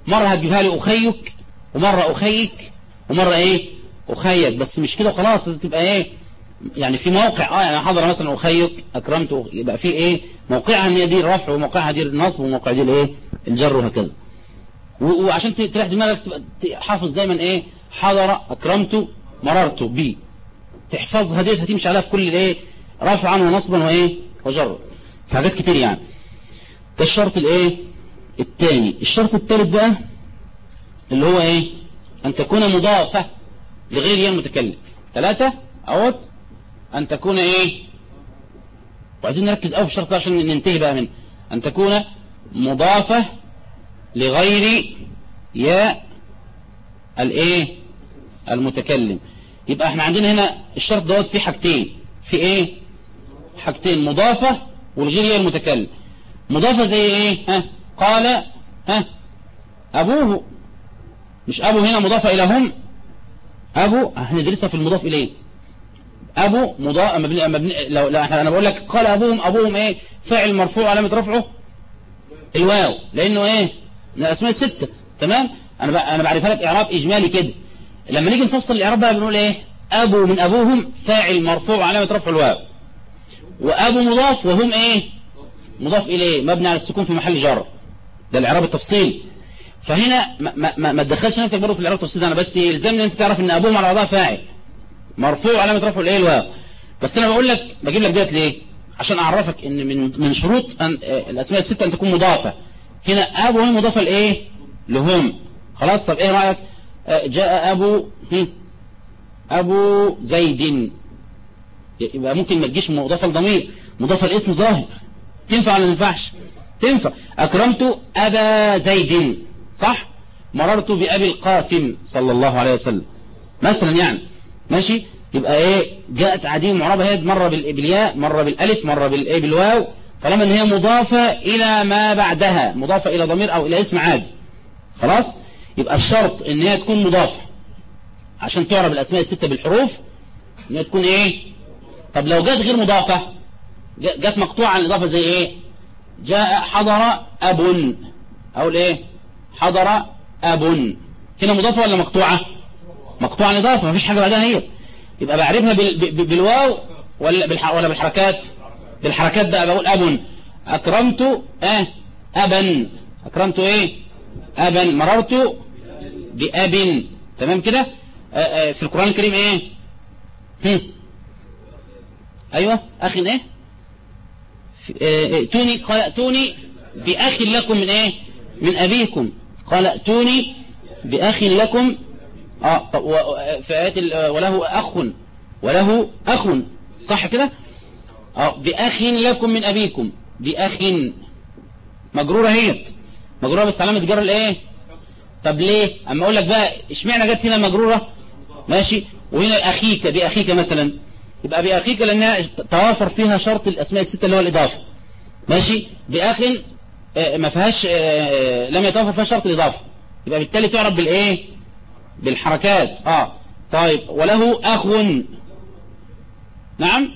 مرة هتجيبها لي أخيك ومرة أخيك ومرة إيه أخيك بس مش كده خلاص لازم تبقى إيه يعني في موقع اه يعني حضر مثلا أخيك أكرمت يبقى في إيه موقعها ان هي دي الرفع وموقعها دي النصب وموقع دي الإيه الجر وهكذا وعشان تريح دماغك حافظ دايما إيه حضر أكرمت مررت بي تحفظها ديت هتمشي عليها في كل الايه رفعا ونصبا وايه وجرا في حاجات كتير يعني ده الشرط الايه الثاني الشرط الثالث بقى اللي هو ايه ان تكون مضافة لغير المتكلم ثلاثة اوت ان تكون ايه وعايزين نركز قوي في الشرط ده عشان ننتهي بقى منه ان تكون مضافة لغير يا الايه المتكلم يبقى احنا عندنا هنا الشرط دوت فيه حاجتين في ايه حاجتين مضافة والغير هي المتكلم مضافة زي ايه ها قال ها ابوه مش ابو هنا مضافة الى هم ابو احنا ندرسها في المضاف اليه ابو مضاف مبني مبني لو لا احنا انا بقول لك قال ابوهم ابوهم ايه فاعل مرفوع علامة رفعه الواو لانه ايه من الاسماء الستة تمام انا انا بعرفها لك اعراب اجمالي كده لما نيجي نفصل الاعراب بقى بنقول ايه ابو من ابوهم فاعل مرفوع علامة رفع الواو وابو مضاف وهم ايه مضاف اليه مبني على السكون في محل جر ده الاعراب التفصيلي فهنا ما, ما, ما تدخلش نفسك برضه في الاعراب التفصيلي انا بس يلزمني انت تعرف ان ابوهم على بعضها فاعل مرفوع علامة رفع الايه الواو بس انا بقول لك بجيب لك ديت ليه عشان اعرفك ان من من شروط أن الاسماء الستة ان تكون مضافة هنا ابو هي مضافة لايه لهم خلاص طب ايه رأيك جاء أبو أبو زيد يبقى ممكن ما تجيش مضافة لضمير مضافة الاسم ظاهر تنفع ولا ما تنفعش تنفع أكرمت أبا زيد صح مررت بأبي القاسم صلى الله عليه وسلم مثلا يعني ماشي يبقى ايه جاءت عديم معربة هي مرة بالياء مرة بالالف مرة بالايه بالواو طالما ان هي مضافة الى ما بعدها مضافة الى ضمير او الى اسم عادي خلاص يبقى الشرط ان هي تكون مضافة عشان تعرب الاسماء الستة بالحروف ان هي تكون ايه طب لو جت غير مضافة جت مقطوعة عن الاضافة زي ايه جاء حضر اب اقول ايه حضر اب هنا مضافة ولا مقطوعة مقطوعة عن الاضافة مفيش حاجة بعدها هي يبقى بعرفها بالواو ولا ولا بالحركات بالحركات بقى بقول اب اكرمت اه ابا اكرمت ايه ابا مررت باب تمام كده في القرآن الكريم ايه هم. ايوه اخ ايه ائتوني قال ائتوني باخ لكم من ايه من ابيكم قال ائتوني باخ لكم اه في ايات وله اخ وله اخ صح كده اه باخ لكم من ابيكم باخ مجروره هي مجروره بس علامه جر الايه طب ليه اما اقول لك بقى اشمعنى جت هنا مجروره ماشي وهنا اخيك باخيك مثلا يبقى باخيك لانها توافر فيها شرط الاسماء السته اللي هو الاضافه ماشي باخ ما فيهاش لم يتوافر فيها شرط الاضافه يبقى بالتالي تعرف بالايه بالحركات اه طيب وله اخ نعم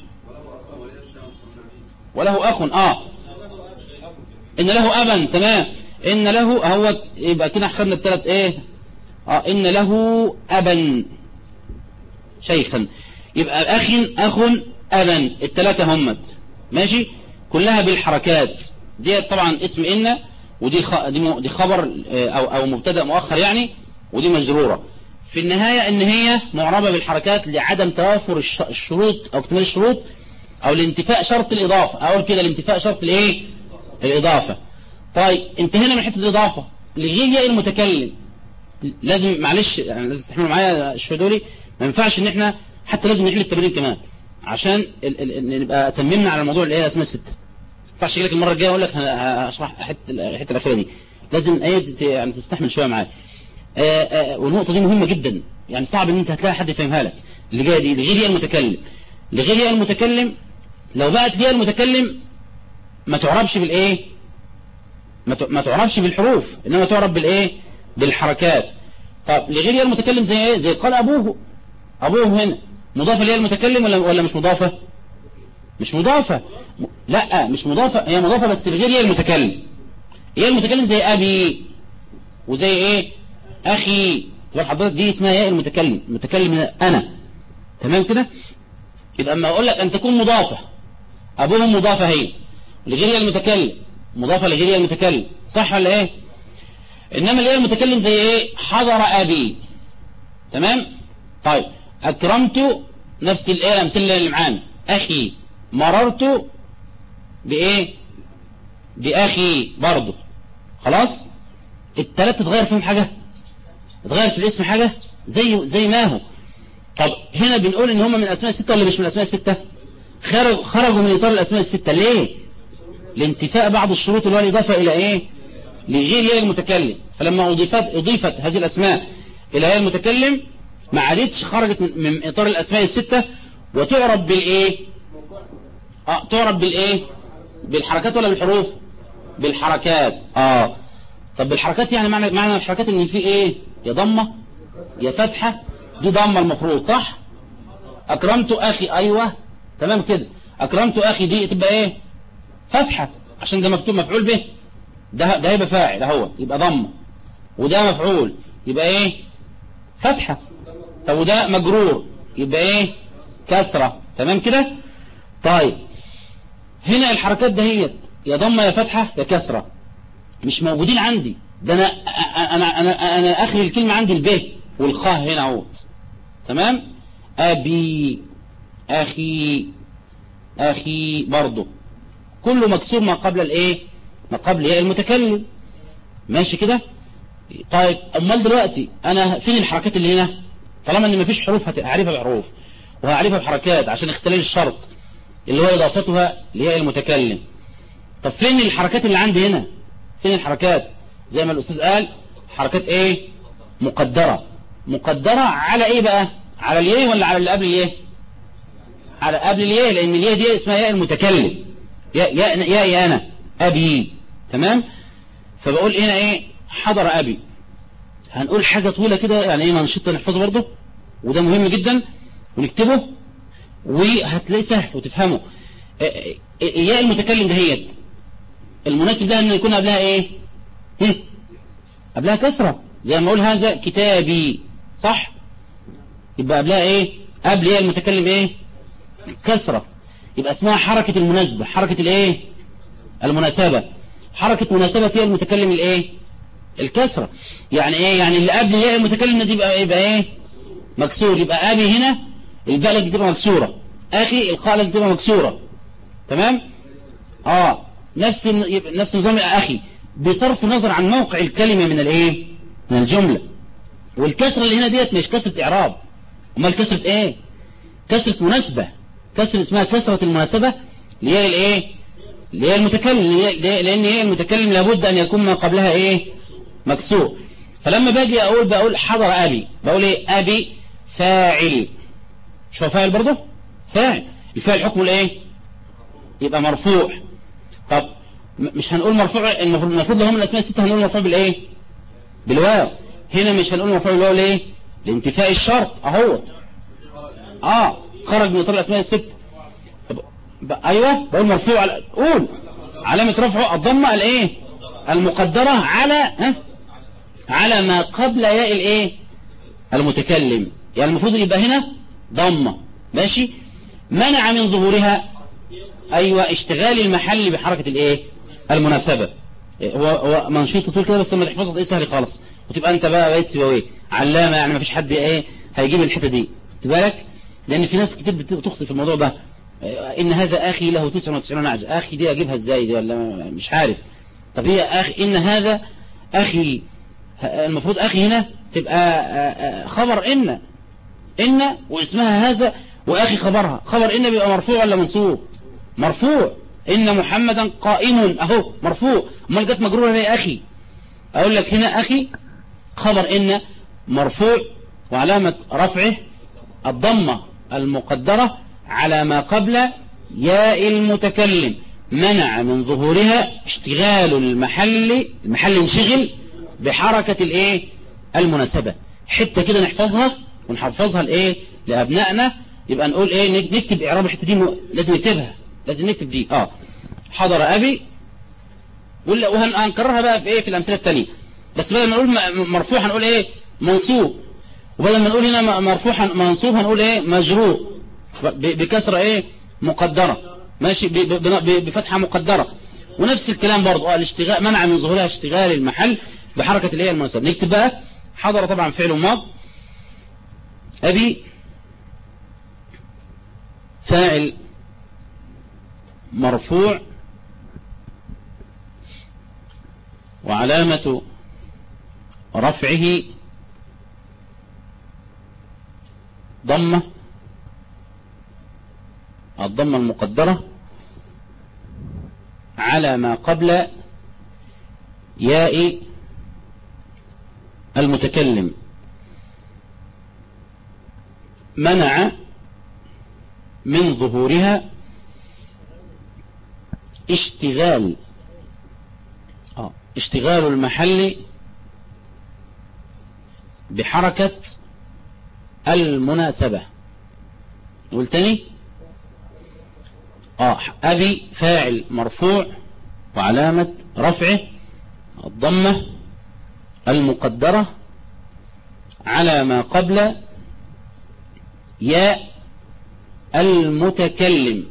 وله اخ اه ان له ابا تمام ان له هو يبقى كده خدنا الثلاث ايه اه ان له ابا شيخا يبقى اخ اخ ابا الثلاثه همت ماشي كلها بالحركات دي طبعا اسم ان ودي خ... دي خبر او او مبتدا مؤخر يعني ودي مجروره في النهايه ان هي معربه بالحركات لعدم توافر الشروط او اكتمال الشروط او لانتفاء شرط الاضافه اقول كده لانتفاء شرط الايه الاضافه طيب انتهينا من حته الاضافه لغير ياء المتكلم لازم معلش يعني لازم تستحملوا معايا الشويه دولي ما ينفعش ان احنا حتى لازم نحل التمرين كمان عشان ال ال نبقى تممنا على الموضوع اللي هي اسمها الستة ما ينفعش لك المره الجايه اقول لك هشرح حته الحته الاخيره دي لازم ايه يعني تستحمل شويه معايا والنقطه دي مهمه جدا يعني صعب ان انت هتلاقي حد يفهمها لك اللي جايه دي لغير ياء المتكلم لغير ياء المتكلم لو بقت ياء المتكلم ما تعربش بالايه ما تعرفش بالحروف انما تعرف بالايه بالحركات طب لغير ياء المتكلم زي ايه زي قال ابوه ابوه هنا مضافه لياء المتكلم ولا ولا مش مضافه مش مضافه لا مش مضافه هي مضافه بس لغير ياء المتكلم ياء المتكلم زي ابي وزي ايه اخي تبقى حضرتك دي اسمها ياء المتكلم المتكلم انا تمام كده يبقى اما اقول لك ان تكون مضافة ابوهم مضافة هي لغير المتكلم مضافة لغير المتكلم صح ولا ايه انما اللي المتكلم زي ايه حضر ابي تمام طيب اكرمت نفس الايه الامثله اللي معانا اخي مررت بايه باخي برضه خلاص التلاتة اتغير فيهم حاجة اتغير في الاسم حاجة زي زي ما هو طب هنا بنقول ان هم من الاسماء الستة ولا مش من الاسماء الستة خرج خرجوا من اطار الاسماء الستة ليه لانتفاء بعض الشروط اللي هو الاضافة الى ايه لغير ياء المتكلم فلما اضيفت اضيفت هذه الاسماء الى ياء المتكلم ما عادتش خرجت من اطار الاسماء الستة وتعرف بالايه اه تعرف بالايه بالحركات ولا بالحروف بالحركات اه طب بالحركات يعني معنى معنى الحركات ان في ايه يا ضمه يا فتحه دي ضمه المفروض صح اكرمت اخي ايوه تمام كده اكرمت اخي دي تبقى ايه فتحه عشان ده مكتوب مفعول به ده ده يبقى فاعل اهو يبقى ضمه وده مفعول يبقى ايه فتحه طب وده مجرور يبقى ايه كسره تمام كده طيب هنا الحركات دهيت يا ضمه يا فتحه يا كسره مش موجودين عندي ده انا انا انا انا اخر الكلمه عندي الب والخاء هنا اهو تمام ابي اخي اخي برضه كله مكسور ما قبل الايه ما قبل ايه المتكلم ماشي كده طيب امال دلوقتي انا فين الحركات اللي هنا طالما ان مفيش حروف هعرفها بحروف وهعرفها بحركات عشان اختلال الشرط اللي هو اضافتها لهي المتكلم طب فين الحركات اللي عندي هنا فين الحركات زي ما الأستاذ قال حركات ايه مقدرة مقدرة على ايه بقى على الياء ولا على اللي قبل الياء على قبل الياء لان الياء دي اسمها ياء المتكلم يا يا يا, يا انا ابي تمام فبقول هنا ايه حضر ابي هنقول حاجة طويلة كده يعني ايه منشطة نحفظه برضه وده مهم جدا ونكتبه وهتلاقي سهل وتفهمه الياء المتكلم دهيت المناسب لها ان يكون قبلها ايه هم؟ قبلها كسرة زي ما اقول هذا كتابي صح يبقى قبلها ايه قبل ايه المتكلم ايه كسرة يبقى اسمها حركة المناسبة حركة الايه المناسبة حركة مناسبة هي المتكلم الايه الكسرة يعني ايه يعني اللي قبل ايه المتكلم لازم يبقى, يبقى ايه مكسور يبقى ابي هنا الباء لازم تبقى مكسورة اخي القاء لازم تبقى مكسورة تمام اه نفس نفس نظام اخي بصرف النظر عن موقع الكلمة من الايه من الجملة والكسرة اللي هنا ديت مش كسرة اعراب امال كسرة ايه كسرة مناسبة كسرة اسمها كسرة المناسبة اللي هي الايه اللي هي المتكلم لان هي المتكلم لابد ان يكون ما قبلها ايه مكسور فلما باجي اقول بقول حضر ابي بقول ايه ابي فاعل شو فاعل برضه فاعل الفاعل حكمه الايه يبقى مرفوع طب مش هنقول مرفوع المفروض لهم الاسماء الستة هنقول مرفوع بالايه بالواو هنا مش هنقول مرفوع بالواو ليه لانتفاء الشرط اهو اه خرج من اطار الاسماء الست طب ايوه بقول مرفوع على قول علامة رفعه الضمة الايه المقدرة على ها على ما قبل ياء الايه المتكلم يعني المفروض يبقى هنا ضمة ماشي منع من ظهورها ايوه اشتغال المحل بحركة الايه المناسبة هو هو منشيط طول كده بس لما تحفظها ايه سهل خالص وتبقى انت بقى بقيت سيبويه علامة يعني ما فيش حد ايه هيجيب الحتة دي خد بالك لان في ناس كتير بتخطي في الموضوع ده ان هذا اخي له 99 نعجة اخي دي اجيبها ازاي دي ولا مش عارف طب هي اخي ان هذا اخي المفروض اخي هنا تبقى خبر ان ان واسمها هذا واخي خبرها خبر ان بيبقى مرفوع ولا منصوب مرفوع ان محمدا قائم اهو مرفوع امال جت مجروره ليه اخي اقول لك هنا اخي خبر ان مرفوع وعلامة رفعه الضمة المقدرة على ما قبل ياء المتكلم منع من ظهورها اشتغال المحل المحل انشغل بحركة الايه المناسبة حتة كده نحفظها ونحفظها الايه لابنائنا يبقى نقول ايه نكتب اعراب الحتة دي لازم نكتبها لازم نكتب دي اه حضر ابي وهنكررها بقى في ايه في الامثله الثانيه بس بدل ما نقول مرفوع هنقول ايه منصوب وبدل ما نقول هنا مرفوع منصوب هنقول ايه مجرور بكسرة ايه مقدرة ماشي بفتحة مقدرة ونفس الكلام برضو اه الاشتغال منع من ظهورها اشتغال المحل بحركة الايه المناسبة نكتب بقى حضر طبعا فعل ماض ابي فاعل مرفوع وعلامة رفعه ضمة الضمة المقدرة على ما قبل ياء المتكلم منع من ظهورها اشتغال آه، اشتغال المحل بحركة المناسبة نقول تاني اه ابي فاعل مرفوع وعلامة رفعه الضمة المقدرة على ما قبل ياء المتكلم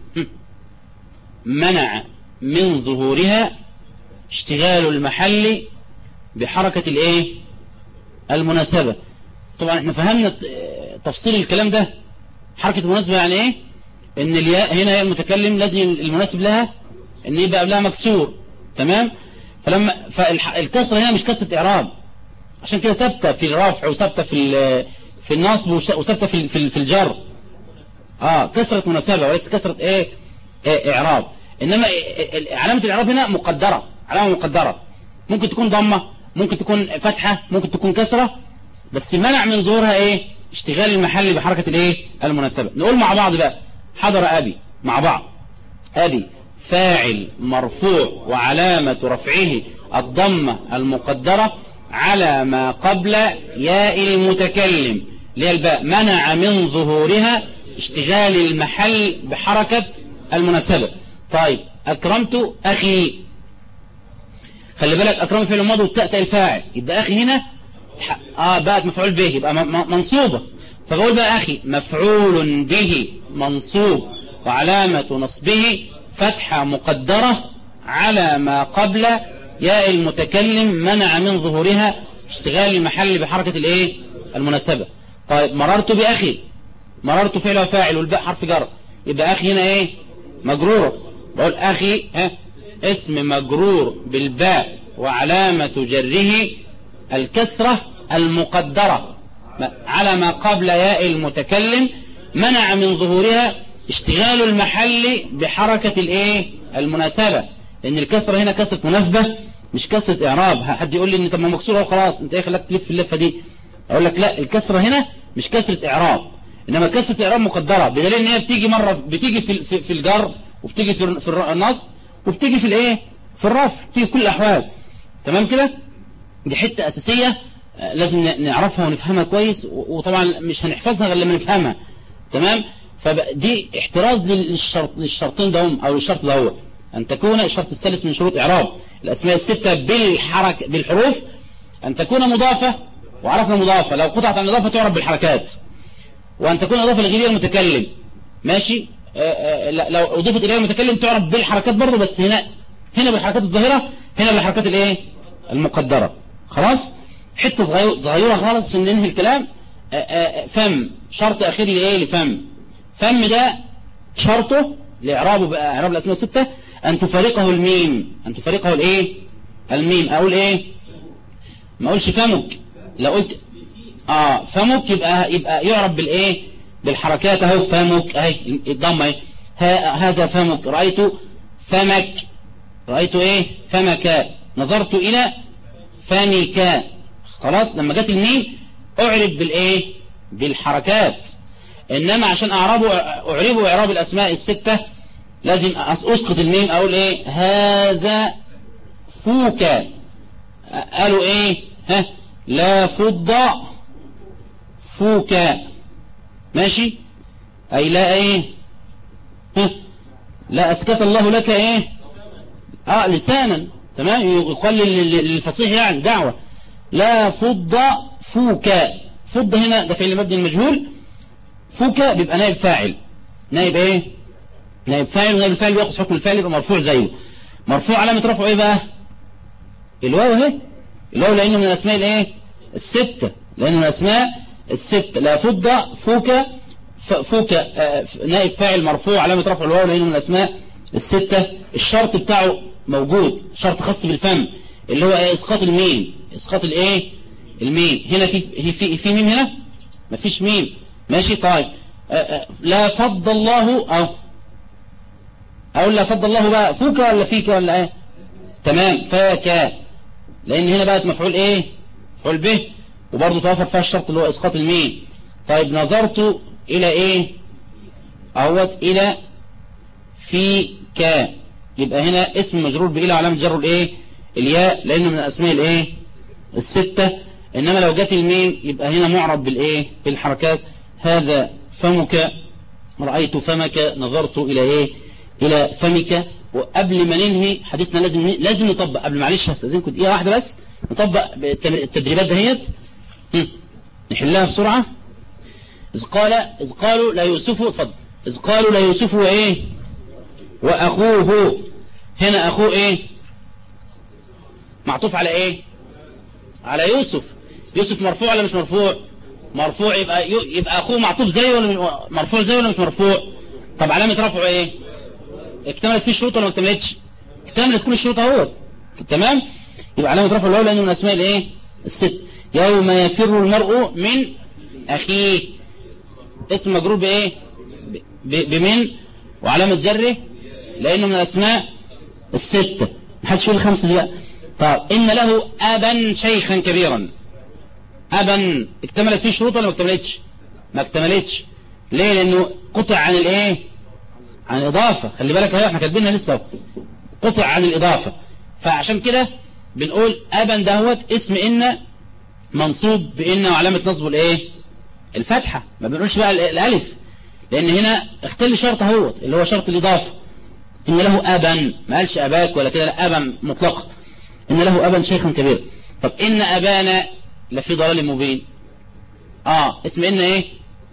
منع من ظهورها اشتغال المحل بحركة الايه المناسبة طبعا احنا فهمنا تفصيل الكلام ده حركة المناسبة يعني ايه ان الياء هنا هي المتكلم لازم المناسب لها ان يبقى قبلها مكسور تمام فلما فالكسرة هنا مش كسرة اعراب عشان كده ثابته في الرفع وثابته في في النصب وثابته في في الجر اه كسرة مناسبة وليس كسرة ايه, إيه اعراب انما علامة الاعراب هنا مقدرة علامة مقدرة ممكن تكون ضمة ممكن تكون فتحة ممكن تكون كسرة بس منع من ظهورها ايه اشتغال المحل بحركة الايه المناسبة نقول مع بعض بقى حضر ابي مع بعض ابي فاعل مرفوع وعلامة رفعه الضمة المقدرة على ما قبل ياء المتكلم اللي هي الباء منع من ظهورها اشتغال المحل بحركة المناسبة طيب أكرمت أخي خلي بالك أكرمت فعل الماضي والتاء الفاعل يبقى أخي هنا آه بقت مفعول به يبقى منصوبة فبقول بقى أخي مفعول به منصوب وعلامة نصبه فتحة مقدرة على ما قبل ياء المتكلم منع من ظهورها اشتغال المحل بحركة الايه المناسبة طيب مررت بأخي مررت فعل وفاعل والباء حرف جر يبقى أخي هنا ايه مجرورة بقول أخي ها اسم مجرور بالباء وعلامة جره الكسرة المقدرة على ما قبل ياء المتكلم منع من ظهورها اشتغال المحل بحركة الايه المناسبة لان الكسرة هنا كسرة مناسبة مش كسرة اعراب حد يقول لي ان طب ما مكسورة وخلاص انت ايه خلاك تلف اللفة دي اقول لك لا الكسرة هنا مش كسرة اعراب انما كسرة اعراب مقدرة بدليل ان هي بتيجي مرة بتيجي في في, في الجر وبتيجي في في النصب وبتيجي في الايه في الرفع بتيجي في كل الاحوال تمام كده دي حتة اساسية لازم نعرفها ونفهمها كويس وطبعا مش هنحفظها غير لما نفهمها تمام فدي احتراز للشرط للشرطين دهم او للشرط دهوت ان تكون الشرط الثالث من شروط اعراب الاسماء الستة بالحركة بالحروف ان تكون مضافة وعرفنا مضافة لو قطعت عن الاضافة تعرف بالحركات وان تكون اضافة لغير المتكلم ماشي آآ آآ لو اضيفت اليه المتكلم تعرف بالحركات برضه بس هنا هنا بالحركات الظاهرة هنا بالحركات الايه المقدرة خلاص حتة صغيرة خالص عشان ننهي الكلام آآ فم شرط اخير لايه لفم فم ده شرطه لإعرابه بقى إعراب الأسماء الستة أن تفارقه الميم أن تفارقه الإيه الميم أقول إيه ما أقولش فمك لو قلت آه فمك يبقى يبقى يعرب بالإيه بالحركات أهو فمك أهي الضمة أهي هذا فمك رأيت فمك رأيت إيه فمك نظرت إلى فمك خلاص لما جت الميم أعرب بالإيه بالحركات إنما عشان أعربه أعربه إعراب الأسماء الستة لازم أسقط الميم أقول إيه هذا فوك قالوا إيه ها لا فض فوك ماشي أي لا إيه ها لا أسكت الله لك إيه آه لسانا تمام يقال للفصيح يعني دعوة لا فض فوك فض هنا ده فعل مبني المجهول فوك بيبقى نائب فاعل نائب ايه نائب فاعل ونائب الفاعل بياخذ حكم الفاعل يبقى مرفوع زيه مرفوع علامة رفعه ايه بقى الواو اهي الواو لانه من الاسماء الايه الستة لانه من الاسماء الستة لا فض فوك فوك آه، نائب فاعل مرفوع علامة رفع الواو لانه من الاسماء الستة الشرط بتاعه موجود شرط خاص بالفم اللي هو ايه اسقاط الميم اسقاط الايه الميم هنا في في في ميم هنا مفيش ميم ماشي طيب آه، آه، لا فض الله او اقول لا فض الله بقى فوك ولا فيك ولا ايه تمام فاك لان هنا بقت مفعول ايه مفعول به وبرضه توفر فيها الشرط اللي هو اسقاط الميم طيب نظرت الى ايه اهوت الى فيك يبقى هنا اسم مجرور بإلى علامة جره الايه الياء لانه من الاسماء الايه الستة انما لو جت الميم يبقى هنا معرب بالايه بالحركات هذا فمك رأيت فمك نظرت الى ايه الى فمك وقبل ما ننهي حديثنا لازم لازم نطبق قبل معلش هستاذنكم دقيقه واحده بس نطبق التدريبات دهيت نحلها بسرعه اذ قال اذ قالوا لا يوسف اتفضل اذ قالوا لا يوسف وايه واخوه هنا اخوه ايه معطوف على ايه على يوسف يوسف مرفوع ولا مش مرفوع مرفوع يبقى يبقى اخوه معطوف زيه ولا مرفوع زيه ولا مش مرفوع طب علامه رفعه ايه اكتملت فيه الشروط ولا ما اكتملتش اكتملت كل الشروط اهوت تمام يبقى علامه رفعه الاولى لانه من اسماء الايه الست يوم يفر المرء من اخيه اسم مجرور بايه بمن وعلامه جره لانه من الاسماء الستة محدش يقول الخمسة دي طيب ان له ابا شيخا كبيرا ابا اكتملت فيه شروط ولا ما اكتملتش ما اكتملتش ليه لانه قطع عن الايه عن الاضافة خلي بالك اهي احنا كاتبينها لسه قطع عن الاضافة فعشان كده بنقول ابا دهوت اسم ان منصوب بان وعلامة نصبه الايه الفتحة ما بنقولش بقى الالف لان هنا اختل شرط اهوت اللي هو شرط الاضافة إن له أبا ما قالش أباك ولا كده لا أبا مطلقا إن له أبا شيخا كبيرا طب إن أبانا لفي ضلال مبين آه اسم إن إيه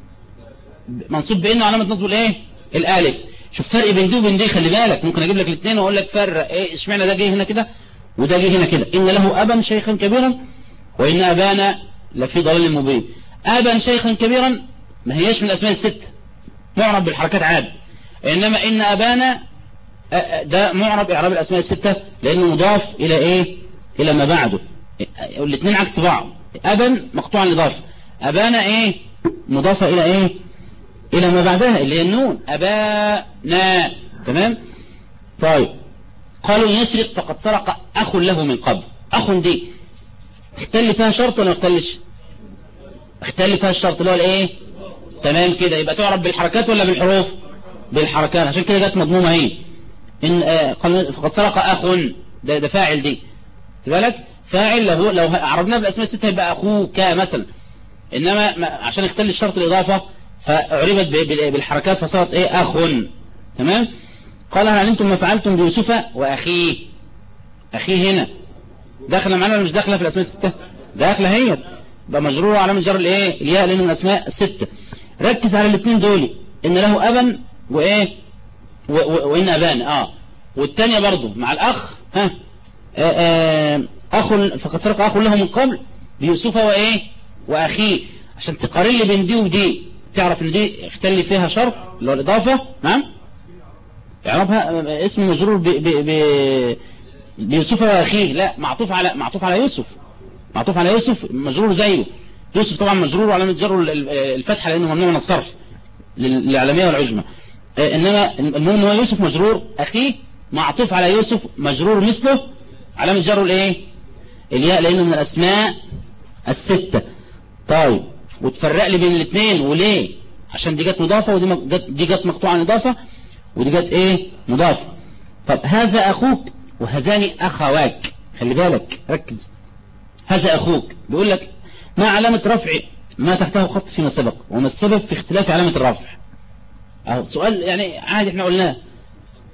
منصوب بإنه علامة نصب الإيه الألف شوف فرق بين دي وبين دي خلي بالك ممكن أجيب لك الاثنين وأقول لك فرق إيه اشمعنى ده جه هنا كده وده جه هنا كده إن له أبا شيخا كبيرا وإن أبانا لفي ضلال مبين أبا شيخا كبيرا ما هياش من الأسماء الست معرب بالحركات عادي إنما إن أبانا ده معرب إعراب الأسماء الستة لأنه مضاف إلى إيه إلى ما بعده الاثنين عكس بعض أبا مقطوع الإضافة أبانا إيه مضافة إلى إيه إلى ما بعدها اللي هي النون أبانا تمام طيب قالوا يسرق فقد سرق أخ له من قبل أخ دي اختل فيها شرط ولا ما اختلش اختل فيها الشرط اللي هو الايه تمام كده يبقى تعرف بالحركات ولا بالحروف بالحركات عشان كده جت مضمومه اهي إن آه فقد سرق أخ ده, ده فاعل دي بالك فاعل لو لو عرضناه بالأسماء الستة يبقى أخوك مثلا إنما عشان يختل الشرط الإضافة فعربت بالحركات فصارت إيه أخ تمام قال هل علمتم ما فعلتم بيوسف وأخيه أخيه هنا داخله معانا ولا مش داخله في الأسماء الستة داخله هي بقى مجرور على جر الإيه الياء لأنه من الأسماء الستة ركز على الاثنين دول إن له أبا وإيه وإن أبان آه والتانية برضو مع الأخ ها آآ آآ أخ فقد فرق أخ له من قبل بيوسف وإيه وأخيه عشان تقارن لي بين دي ودي تعرف ان دي اختل فيها شرط اللي هو الإضافة نعم اعرفها اسم مجرور ب ب ب بيوسف وأخيه لا معطوف على معطوف على يوسف معطوف على يوسف مجرور زيه يوسف طبعا مجرور وعلامة جره الفتحة لأنه ممنوع من الصرف للعالمية والعجمة إنما المهم هو يوسف مجرور أخيه معطوف على يوسف مجرور مثله علامة جره الايه الياء لأنه من الأسماء الستة طيب وتفرق لي بين الاثنين وليه عشان دي جت مضافة ودي جت دي جت مقطوعة عن إضافة ودي جت ايه مضافة طب هذا أخوك وهذان أخواك خلي بالك ركز هذا أخوك بيقول لك ما علامة رفع ما تحته خط فيما سبق وما السبب في اختلاف علامة الرفع اهو سؤال يعني عادي احنا قلناه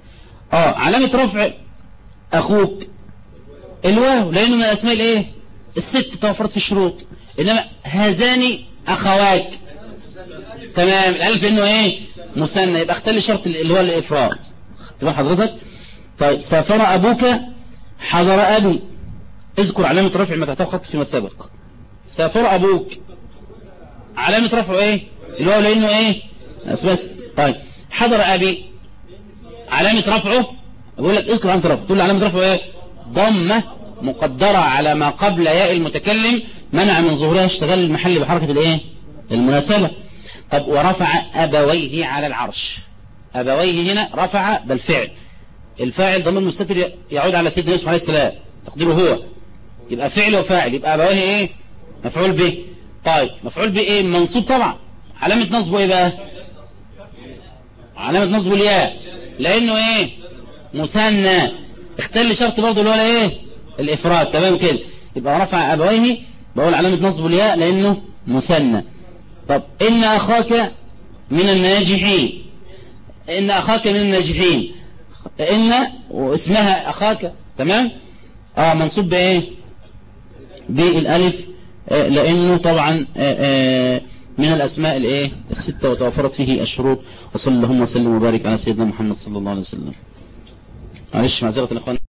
اه علامة رفع اخوك الواو لانه من الاسماء الايه الست توفرت في الشروط انما هذان اخواك تمام الالف انه ايه مثنى يبقى اختل شرط اللي هو الافراد تمام حضرتك طيب سافر ابوك حضر ابي اذكر علامة رفع ما تحتها خط فيما سبق سافر ابوك علامة رفعه ايه اللي هو لانه ايه بس طيب حضر ابي علامة رفعه بقول لك اذكر علامة رفعه تقول علامة رفعه ايه ضمة مقدرة على ما قبل ياء المتكلم منع من ظهورها اشتغال المحل بحركة الايه المناسبة طب ورفع ابويه على العرش ابويه هنا رفع ده الفعل الفاعل ضمن المستتر يعود على سيدنا يوسف عليه السلام تقديره هو يبقى فعل وفاعل يبقى ابويه ايه مفعول به طيب مفعول به ايه منصوب طبعا علامة نصبه ايه بقى علامة نصبه الياء لانه ايه مثنى اختل شرط برضه اللي هو ايه الافراد تمام كده يبقى رفع ابويه بقول علامة نصبه الياء لانه مثنى طب ان اخاك من الناجحين ان اخاك من الناجحين ان واسمها اخاك تمام اه منصوب بايه بالالف آه لانه طبعا آه آه من الاسماء الايه الستة وتوفرت فيه الشروط وصلى اللهم وسلم وبارك على سيدنا محمد صلى الله عليه وسلم معلش معذرة الاخوان